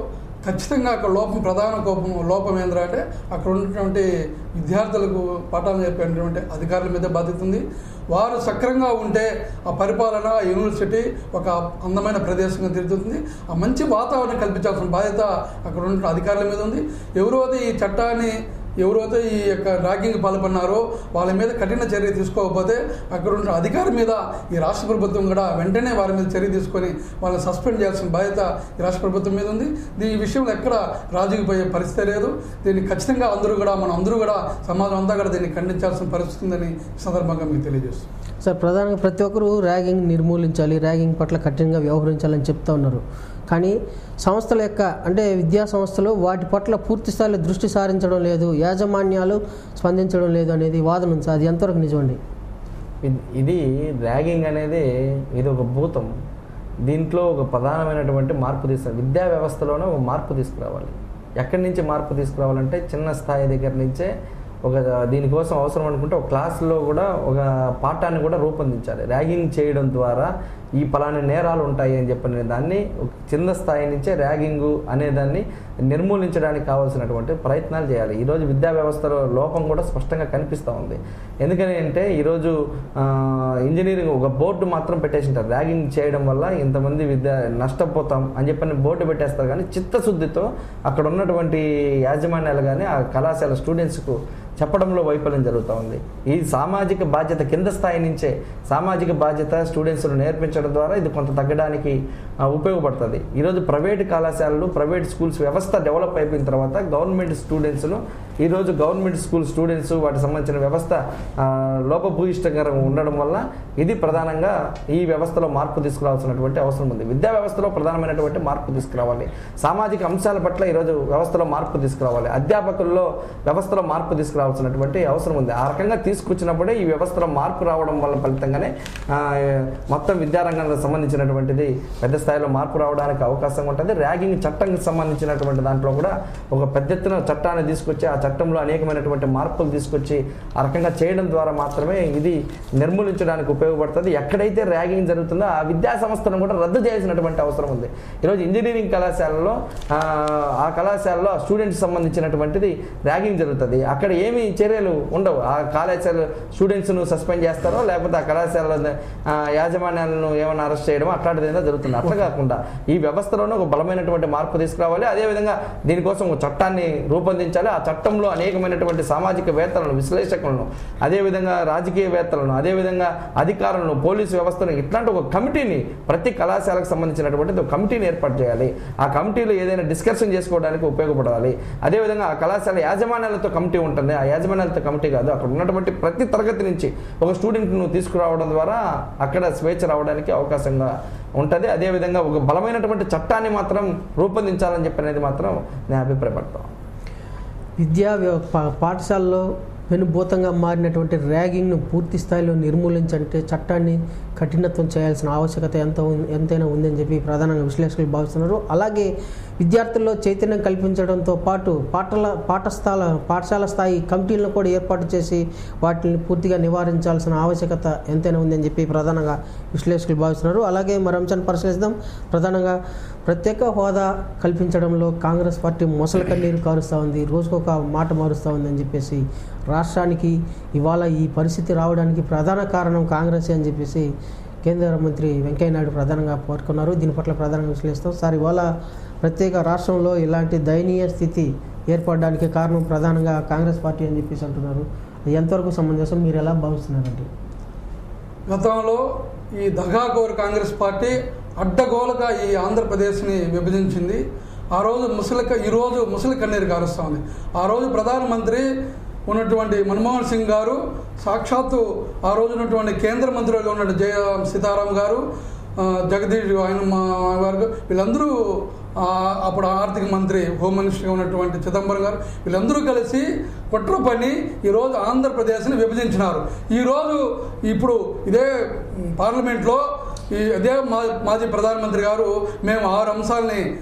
ఖచ్చితంగా అక్కడ లోపం ప్రధాన కోపం లోపం ఏంటంటే అక్కడ ఉన్నటువంటి విద్యార్థులకు పాఠాలు చెప్పేటువంటి అధికారుల మీద బాధ్యత ఉంది వారు సక్రంగా ఉంటే ఆ పరిపాలన ఆ యూనివర్సిటీ ఒక అందమైన ప్రదేశంగా తిరుగుతుంది ఆ మంచి వాతావరణం కల్పించాల్సిన బాధ్యత అక్కడ ఉన్న అధికారుల మీద ఉంది ఎవరైతే ఈ చట్టాన్ని ఎవరైతే ఈ యొక్క ర్యాగింగ్ పాల్పన్నారో వాళ్ళ మీద కఠిన చర్య తీసుకోకపోతే అక్కడ ఉన్న అధికారి మీద ఈ రాష్ట్ర ప్రభుత్వం కూడా వెంటనే వారి మీద చర్య తీసుకొని వాళ్ళని సస్పెండ్ చేయాల్సిన బాధ్యత ఈ రాష్ట్ర ప్రభుత్వం మీద ఉంది దీ ఈ విషయంలో ఎక్కడ రాజుకి పోయే పరిస్థితి లేదు దీన్ని ఖచ్చితంగా అందరూ కూడా మనం అందరూ కూడా సమాజం అంతా కూడా దీన్ని ఖండించాల్సిన పరిస్థితి ఉందని ఈ సందర్భంగా మీకు తెలియజేస్తుంది సార్ ప్రధానంగా ప్రతి ఒక్కరూ ర్యాగింగ్ నిర్మూలించాలి ర్యాగింగ్ పట్ల కఠినంగా వ్యవహరించాలని చెప్తా ఉన్నారు కానీ సంస్థల యొక్క అంటే విద్యా సంస్థలు వాటి పట్ల పూర్తి స్థాయిలో దృష్టి సారించడం లేదు యాజమాన్యాలు స్పందించడం లేదు అనేది వాదన ఉంది సార్ అది ఎంతవరకు నిజమండి ఇది- ఇది ర్యాగింగ్ అనేది ఇది ఒక భూతం దీంట్లో ఒక ప్రధానమైనటువంటి మార్పు తీసుకురా విద్యా వ్యవస్థలోనే ఒక మార్పు తీసుకురావాలి ఎక్కడి నుంచి మార్పు తీసుకురావాలంటే చిన్న స్థాయి దగ్గర నుంచే ఒక దీనికోసం అవసరం అనుకుంటే ఒక క్లాస్లో కూడా ఒక పాఠాన్ని కూడా రూపొందించాలి ర్యాగింగ్ చేయడం ద్వారా ఈ పలాని నేరాలు ఉంటాయి అని చెప్పిన దాన్ని ఒక చిన్న స్థాయి నుంచే ర్యాగింగ్ అనేదాన్ని నిర్మూలించడానికి కావాల్సినటువంటి ప్రయత్నాలు చేయాలి ఈరోజు విద్యా వ్యవస్థలో లోపం కూడా స్పష్టంగా కనిపిస్తూ ఉంది ఎందుకని అంటే ఈరోజు ఆ, ఇంజనీరింగ్ ఒక బోర్డు మాత్రం పెట్టేసింటారు ర్యాగింగ్ చేయడం వల్ల ఇంతమంది విద్య నష్టపోతాం అని చెప్పని బోర్డు పెట్టేస్తారు కానీ చిత్తశుద్ధితో అక్కడ ఉన్నటువంటి యాజమాన్యాలు కానీ ఆ కళాశాల స్టూడెంట్స్కు చెప్పడంలో వైఫల్యం జరుగుతూ ఉంది ఈ సామాజిక బాధ్యత కింద స్థాయి నుంచే సామాజిక బాధ్యత స్టూడెంట్స్ను నేర్పించడం ద్వారా ఇది కొంత తగ్గడానికి ఆ, ఉపయోగపడుతుంది ఈరోజు ప్రైవేట్ కళాశాలలు ప్రైవేట్ స్కూల్స్ వ్యవస్థ డెవలప్ అయిపోయిన తర్వాత గవర్నమెంట్ స్టూడెంట్స్ను ఈరోజు గవర్నమెంట్ స్కూల్ స్టూడెంట్స్ వాటికి సంబంధించిన వ్యవస్థ ఆ, లోపభూయిష్టంగా ఉండడం వల్ల ఇది ప్రధానంగా ఈ వ్యవస్థలో మార్పు తీసుకురావాల్సినటువంటి అవసరం ఉంది విద్యా వ్యవస్థలో ప్రధానమైనటువంటి మార్పు తీసుకురావాలి సామాజిక అంశాల పట్ల ఈరోజు వ్యవస్థలో మార్పు తీసుకురావాలి అధ్యాపకుల్లో వ్యవస్థలో మార్పు తీసుకురావాల్సినటువంటి అవసరం ఉంది ఆ రకంగా తీసుకొచ్చినప్పుడే ఈ వ్యవస్థలో మార్పు రావడం వల్ల ఫలితంగానే ఆ, మొత్తం విద్యారంగానికి సంబంధించినటువంటిది పెద్ద స్థాయిలో మార్పు రావడానికి అవకాశం ఉంటుంది ర్యాగింగ్ చట్టానికి సంబంధించినటువంటి దాంట్లో కూడా ఒక పెద్ద ఎత్తున చట్టాన్ని తీసుకొచ్చి ఆ చట్టంలో అనేకమైనటువంటి మార్పులు తీసుకొచ్చి ఆ రకంగా చేయడం ద్వారా మాత్రమే ఇది నిర్మూలించడానికి ఉపయోగపడుతుంది ఎక్కడైతే ర్యాగింగ్ జరుగుతుందో ఆ విద్యా సంస్థను కూడా రద్దు చేయాల్సినటువంటి అవసరం ఉంది ఈరోజు ఇంజనీరింగ్ కళాశాలలో ఆ, ఆ కళాశాలలో స్టూడెంట్స్ సంబంధించినటువంటిది ర్యాగింగ్ జరుగుతుంది అక్కడ ఏమి చర్యలు ఉండవు ఆ కళాశాల స్టూడెంట్స్ను సస్పెండ్ చేస్తారో లేకపోతే ఆ కళాశాల ఆ, యాజమాన్యాలను ఏమైనా అరెస్ట్ చేయడం అట్లాంటిది ఏదో జరుగుతుంది అట్లా కాకుండా ఈ వ్యవస్థలోనే ఒక బలమైనటువంటి మార్పు తీసుకురావాలి అదేవిధంగా దీనికోసం ఒక చట్టాన్ని రూపొందించాలి ఆ చట్టంలో అనేకమైనటువంటి సామాజిక వేత్తలను విశ్లేషకులను అదేవిధంగా రాజకీయవేత్తలను అదేవిధంగా అధికారులను పోలీసు వ్యవస్థను ఇట్లాంటి ఒక కమిటీని ప్రతి కళాశాలకు సంబంధించినటువంటి ఒక కమిటీని ఏర్పాటు చేయాలి ఆ కమిటీలో ఏదైనా డిస్కషన్ చేసుకోవడానికి ఉపయోగపడాలి అదేవిధంగా ఆ కళాశాల యాజమాన్యాలతో కమిటీ ఉంటుంది ఆ యాజమాన్యాలతో కమిటీ కాదు అక్కడ ఉన్నటువంటి ప్రతి తరగతి నుంచి ఒక స్టూడెంట్ను తీసుకురావడం ద్వారా అక్కడ స్వేచ్ఛ రావడానికి అవకాశంగా ఉంటుంది అదేవిధంగా ఒక బలమైనటువంటి చట్టాన్ని మాత్రం రూపొందించాలని చెప్పి అనేది మాత్రం నేను అభిప్రాయపడతాను విద్యా వ్య- పా- పాఠశాలలో వెనుభూతంగా మారినటువంటి ర్యాగింగ్ను పూర్తి స్థాయిలో నిర్మూలించంటే చట్టాన్ని కఠినత్వం చేయాల్సిన ఆవశ్యకత ఎంత ఉం- ఎంతైనా ఉందని చెప్పి ప్రధానంగా విశ్లేషకులు భావిస్తున్నారు అలాగే విద్యార్థుల్లో చైతన్యం కల్పించడంతో పాటు పాఠల పాఠస్థాల పాఠశాల స్థాయి కమిటీలను కూడా ఏర్పాటు చేసి వాటిని పూర్తిగా నివారించాల్సిన ఆవశ్యకత ఎంతైనా ఉందని చెప్పి ప్రధానంగా విశ్లేషకులు భావిస్తున్నారు అలాగే మరో అంశాన్ని పరిశీలిద్దాం ప్రధానంగా ప్రత్యేక హోదా కల్పించడంలో కాంగ్రెస్ పార్టీ మొసలు కన్నీరు కారుస్తూ ఉంది రోజుకొక మాట మారుస్తూ ఉందని చెప్పేసి రాష్ట్రానికి ఇవాళ ఈ పరిస్థితి రావడానికి ప్రధాన కారణం కాంగ్రెస్ అని చెప్పేసి కేంద్ర మంత్రి వెంకయ్యనాయుడు ప్రధానంగా పేర్కొన్నారు దీని పట్ల ప్రధానంగా విశ్లేషిస్తాం సార్ ఇవాళ ప్రత్యేక రాష్ట్రంలో ఇలాంటి దయనీయ స్థితి ఏర్పడడానికి కారణం ప్రధానంగా కాంగ్రెస్ పార్టీ అని చెప్పేసి అంటున్నారు అది ఎంతవరకు సమంజసం మీరు ఎలా భావిస్తున్నారండి గతంలో ఈ దగాకోర్ కాంగ్రెస్ పార్టీ అడ్డగోలుగా ఈ ఆంధ్రప్రదేశ్ని విభజించింది ఆ రోజు ముసలి ఈరోజు ముసలి కన్నీరు కారుస్తూ ఉంది ఆ రోజు ప్రధానమంత్రి ఉన్నటువంటి మన్మోహన్ సింగ్ గారు సాక్షాత్తు ఆ రోజు ఉన్నటువంటి కేంద్ర మంత్రులుగా ఉన్న జయ సీతారాం గారు ఆ, జగదీష్ ఆయన మా వారు వీళ్ళందరూ ఆ, అప్పుడు ఆర్థిక మంత్రి హోమ్ మినిస్టర్గా ఉన్నటువంటి చిదంబరం గారు వీళ్ళందరూ కలిసి కుట్ర పని ఈరోజు ఆంధ్రప్రదేశ్ని విభజించినారు ఈరోజు ఇప్పుడు ఇదే పార్లమెంట్లో ఈ అదే మా మాజీ ప్రధానమంత్రి గారు మేము ఆరు అంశాలని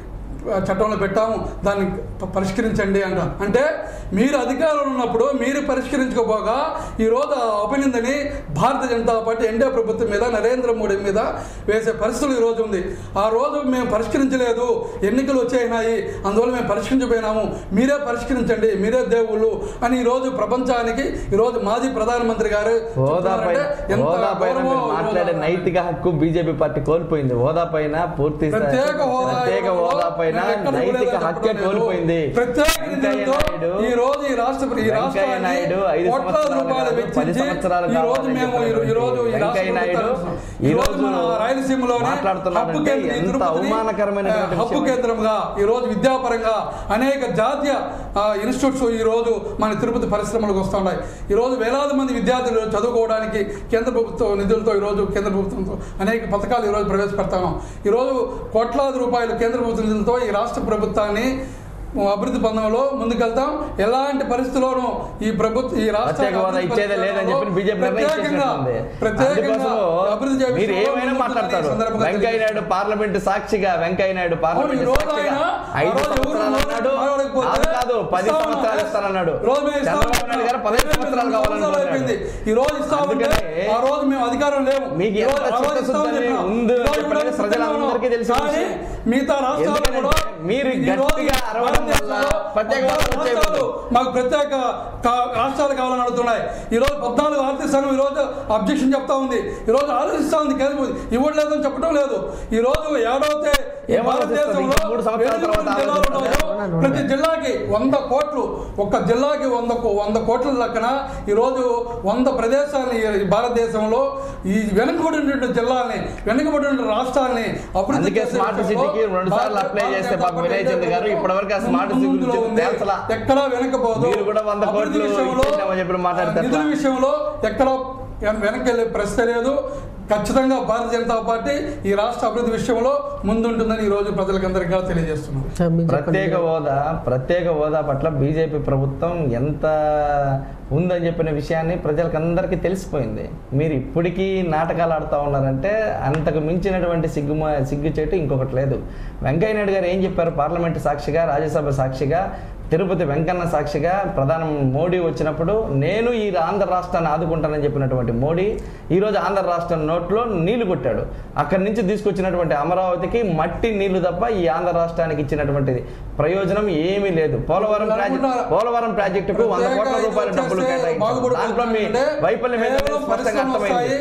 చట్టంలో పెట్టాము దాన్ని ప- పరిష్కరించండి అంట అంటే మీరు అధికారంలో ఉన్నప్పుడు మీరు పరిష్కరించుకోపోగా ఈరోజు ఆ అభినందని భారతీయ జనతా పార్టీ ఎన్డీఏ ప్రభుత్వం మీద నరేంద్ర మోడీ మీద వేసే పరిస్థితులు ఈరోజు ఉంది ఆ రోజు మేము పరిష్కరించలేదు ఎన్నికలు వచ్చేసినాయి అందువల్ల మేము పరిష్కరించబోయినాము మీరే పరిష్కరించండి మీరే దేవుళ్ళు అని ఈరోజు ప్రపంచానికి ఈరోజు మాజీ ప్రధానమంత్రి గారు హోదా పైన చెప్తున్నారంటే ఎంత హోదా పైన గౌరవమో మీరు మాట్లాడే ఈరోజు నైతిక హక్కు బీజేపీ పార్టీ కోల్పోయింది హోదా పైన పూర్తి స్థాయి- ప్రత్యేక హోదా ప్రత్యేక హోదా పైన నేను ఎక్కడ నైతిక కూడా హక్కే చెప్పడం లేదు. కోల్పోయింది ప్రత్యేక వెంకయ్య నిధులతో నాయుడు ఈ రోజు ఈ రాష్ట్ర ఈ వెంకయ్య రాష్ట్రాన్ని నాయుడు ఐదు కోట్లాది సంవత్సరాలు రూపాయలు కాదు, పది వెచ్చించి సంవత్సరాలు ఈ రోజు కావాలని మేము ఈ- ఈ రోజు ఈ రాష్ట్ర వెంకయ్య నాయుడు ప్రభుత్వాన్ని ఈ ఈ రోజు రోజు మన రాయలసీమలోనే మాట్లాడుతున్నాడంటే హబ్బు కేంద్రం, ఈ ఎంత తిరుపతిని, అవమానకరమైనటువంటి ఆ, హబ్బు విషయం. కేంద్రంగా ఈ రోజు విద్యాపరంగా అనేక జాతీయ ఆ, ఇన్స్టిట్యూట్స్ ఈ రోజు మన తిరుపతి పరిశ్రమలకు వస్తున్నాయి ఈ రోజు వేలాది మంది విద్యార్థులు చదువుకోవడానికి కేంద్ర ప్రభుత్వ నిధులతో ఈ రోజు కేంద్ర ప్రభుత్వంతో అనేక పథకాలు ఈ రోజు ప్రవేశపెడతాను ఈ రోజు కోట్లాది రూపాయలు కేంద్ర ప్రభుత్వ నిధులతో ఈ రాష్ట్ర ప్రభుత్వాన్ని అభివృద్ధి పొందంలో ముందుకెళ్తాం ఎలాంటి పరిస్థితుల్లోనూ ఈ ప్రభుత్వ ఈ రాష్ట్ర ప్రత్యేక హోదా ఇచ్చేదే లేదని చెప్పి బీజేపీ ప్రత్యేకంగా నిర్ణయించేసినట్టుంది ప్రత్యేకంగా అందుకోసం అభివృద్ధి చేసే మీరు విషయంలో ఏమైనా ముందుంటుందని మాట్లాడతారు ఈ సందర్భంగా వెంకయ్య నాయుడు పార్లమెంట్ సాక్షిగా వెంకయ్య నాయుడు అవును, పార్లమెంట్ ఈ రోజు సాక్షిగా ఆయన ఐదు ఆ రోజు ఎవరు సంవత్సరాలు అన్నాడు మాట్లాడకపోతే కాదు కాదు పది ఇస్తామన్నా? సంవత్సరాలు ఇస్తానన్నాడు ఈ రోజు మేము ఇస్తామన్నా? చంద్రబాబు నాయుడు గారు పదిహేను సంవత్సరాలు సంవత్సరాలు అయిపోయింది కావాలనుకుంటున్నాడు ఈ రోజు ఇస్తామంటే అందుకనే ఆ రోజు మేము అధికారం లేము మీకు ఈ రోజు ఎంత ఆ రోజు చిత్తశుద్ధి ఇస్తామని చెప్పినాం. ఉందో ఈ రోజు చెప్పండి, కూడా ప్రజలందరికీ తెలిసిన కానీ విషయం. మిగతా రాష్ట్రాలు ఎందుకంటే కూడా మీరు ఈ రోజు గట్టిగా అరవడం వల్ల భారతదేశంలో ప్రత్యేక హోదా పద్నాలుగు వచ్చే రాష్ట్రాలు మాకు ప్రత్యేక కా- రాష్ట్రాలు కావాలని అడుగుతున్నాయి ఈ రోజు పద్నాలుగు ఆర్థిక సంఘం ఈ రోజు అబ్జెక్షన్ చెప్తా ఉంది ఈ రోజు ఆలోచిస్తా ఉంది కేంద్ర ప్రభుత్వం ఇవ్వట్లేదని చెప్పడం లేదు ఈ రోజు ఏడవతే ఈ ఏం ఆలోచిస్తుంది? భారతదేశంలో ఇంకా మూడు సంవత్సరాల ఎనిమిది తర్వాత జిల్లాలు ఆలోచిస్తుందా? ఉన్నాయో, ప్రతి జిల్లాకి వంద కోట్లు ఒక్క జిల్లాకి వంద కో- వంద కోట్ల లెక్కన ఈ రోజు వంద ప్రదేశాలని ఈ భారతదేశంలో ఈ వెనుకబడిన జిల్లాల్ని వెనుకబడిన రాష్ట్రాల్ని అభివృద్ధి అందుకే చేసే స్మార్ట్ విషయంలో సిటీకి రెండు సార్లు భారత- అప్లై చేస్తే భారత పాపం వినయ్ చంద్ గారు ఇప్పటివరకు ఆ స్మార్ట్ సిటీ ముందులో గురించి ఉంది. తేల్చలా. ఎక్కడా వెనకపోదు మీరు కూడా వంద అభివృద్ధి కోట్లు విషయంలో, ఇచ్చేసామని చెప్పి మాట్లాడతారు. నిధుల విషయంలో ఎక్కడ వెనక్కి వెళ్ళే ప్రశ్న లేదు ఖచ్చితంగా భారతీయ జనతా పార్టీ ఈ రాష్ట్ర అభివృద్ధి విషయంలో ముందుంటుందని ఈ రోజు ప్రజలకందరికీ కూడా తెలియజేస్తున్నారు సార్, మీరు చెప్పండి. ప్రత్యేక హోదా ప్రత్యేక హోదా పట్ల బీజేపీ ప్రభుత్వం ఎంత ఉందని చెప్పిన విషయాన్ని ప్రజలకు అందరికీ తెలిసిపోయింది మీరు ఇప్పటికీ నాటకాలు ఆడుతూ ఉన్నారంటే అంతకు మించినటువంటి సిగ్గు సిగ్గు చెట్టు ఇంకొకటి లేదు వెంకయ్య నాయుడు గారు ఏం చెప్పారు పార్లమెంట్ సాక్షిగా రాజ్యసభ సాక్షిగా తిరుపతి వెంకన్న సాక్షిగా ప్రధాని మోడీ వచ్చినప్పుడు నేను ఈ ఆంధ్ర రాష్ట్రాన్ని ఆదుకుంటానని చెప్పినటువంటి మోడీ ఈరోజు ఆంధ్ర రాష్ట్రం నోట్లో నీళ్లు కొట్టాడు అక్కడి నుంచి తీసుకొచ్చినటువంటి అమరావతికి మట్టి నీళ్లు తప్ప ఈ ఆంధ్ర రాష్ట్రానికి ఇచ్చినటువంటి ప్రయోజనం ఏమీ లేదు పోలవరం ప్రాజెక్ట్ పోలవరం ప్రాజెక్టుకు వంద కోట్ల రూపాయల డబ్బులు కేటాయించారు దాంట్లో మీ వైఫల్యం ఏంటో స్పష్టంగా అర్థమైంది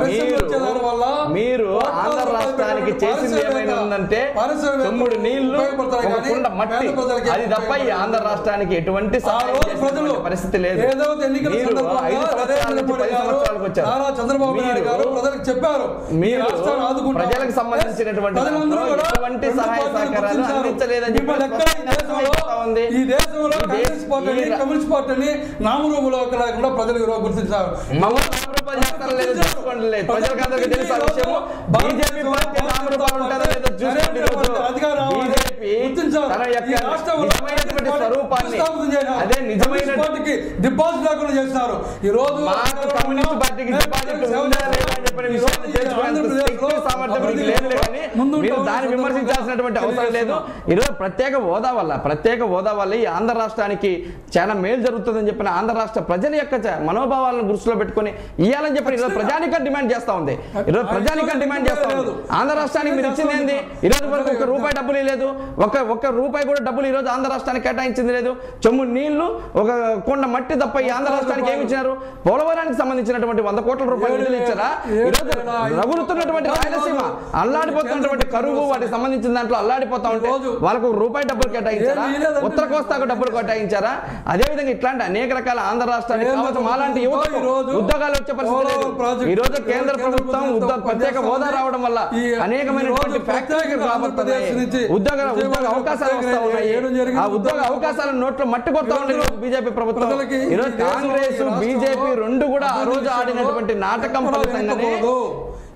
మీరు మీరు ఆంధ్ర రాష్ట్రానికి చేసింది ఏమైనా ఉందంటే తొమ్మిది నీళ్లు ఒక కుండ మట్టి అది తప్ప ఈ ఆంధ్ర రాష్ట్రానికి ఎటువంటి సహాయం చేసినటువంటి పరిస్థితి లేదు మీరు ఐదు సంవత్సరాల నుంచి పది సంవత్సరాలకు వచ్చారు చంద్రబాబు నాయుడు గారు మీరు- ప్రజలకు చెప్పారు మీరు ఈ రాష్ట్రాన్ని ఆదుకుంటాం. ప్రజలకు సంబంధించినటువంటి ప్రజలందరూ దాంట్లో కూడా ఎటువంటి రెండు సహాయ పార్టీలు సహకారాలు గుర్తించారు. అందించలేదని చెప్పి మిమ్మల్ని ఎక్కడ ఈ దేశంలో స్పష్టంగా ఉంది. ఈ దేశంలో ఈ దేశ- కాంగ్రెస్ పార్టీని ఈ రా- కమ్యూనిస్ట్ పార్టీని నామరూపులో లేకుండా ప్రజలు ఈరోజు గుర్తించారు మమ్మల్ని నామరూపాలు చేస్తారో లేదో చూసుకోండి లేదు. ప్రజలకు అందరికీ తెలుసు ఆ విషయం బీజేపీ పార్టీ నామరూపాలు ఉంటుందో లేదో చూసుకోండి ఈరోజు బీజేపీ తన యొక్క నిజమైనటువంటి స్వరూపాన్ని అదే నిజమైనటువంటి డిపాజిట్ లేకుండా చేస్తున్నారు ఈ రోజు మాకు కమ్యూనిస్ట్ పార్టీకి డిపాజిట్ ఉందా లేదా అని చెప్పిన విషయాన్ని తెలుసుకునేంత శక్తి సామర్థ్యం మీకు లేదు కానీ మీరు దాన్ని విమర్శించాల్సినటువంటి అవసరం లేదు ఈరోజు ప్రత్యేక హోదా వల్ల ప్రత్యేక హోదా వల్ల ఈ ఆంధ్ర రాష్ట్రానికి చాలా మేలు జరుగుతుందని చెప్పిన ఆంధ్ర రాష్ట్ర ప్రజల యొక్క చ- మనోభావాలను దృష్టిలో పెట్టుకొని ఇవ్వాలని చెప్పి ఈరోజు ప్రజానికం డిమాండ్ చేస్తా ఉంది ఈరోజు ప్రజానికం డిమాండ్ చేస్తా ఉంది ఆంధ్ర రాష్ట్రానికి మీరు ఇచ్చింది ఏంది ఈ రోజు వరకు ఒక రూపాయి డబ్బులు లేదు ఒక ఒక్క రూపాయి కూడా డబ్బులు ఈ రోజు ఆంధ్ర రాష్ట్రానికి కేటాయించింది లేదు చెమ్ము నీళ్లు ఒక కొండ మట్టి తప్ప ఈ ఆంధ్ర రాష్ట్రానికి ఏమి ఇచ్చినారు పోలవరానికి సంబంధించినటువంటి వంద కోట్ల రూపాయలు నిధులు ఇచ్చారా ఈ రోజు రగులుతున్నటువంటి రాయలసీమ అల్లాడిపోతున్నటువంటి కరువు వాటికి సంబంధించిన దాంట్లో అల్లాడిపోతా ఉంటే వాళ్ళకు ఒక రూపాయి డబ్బులు కేటాయించారా ఉత్తర కోస్తాకు డబ్బులు కేటాయించారా అదే విధంగా ఇట్లాంటి అనేక రకాల ఆంధ్ర రాష్ట్రానికి కావచ్చు మాలాంటి యువతకు ఉద్యోగాలు వచ్చే పరిస్థితి లేదు ఈ రోజు కేంద్ర ప్రభుత్వం ఉద్యోగ ప్రత్యేక హోదా రావడం వల్ల అనేకమైనటువంటి ఫ్యాక్టరీలు రాబడుతున్నాయి ఉద్యోగ ఉద్యోగ అవకాశాలు వస్తా ఉన్నాయి ఆ ఉద్యోగ అవకాశాల నోట్లో మట్టి కొడతా ఉంది బీజేపీ ప్రభుత్వం ఈరోజు కాంగ్రెస్ బీజేపీ రెండు కూడా ఆ రోజు ఆడినటువంటి నాటకం ఫలితంగానే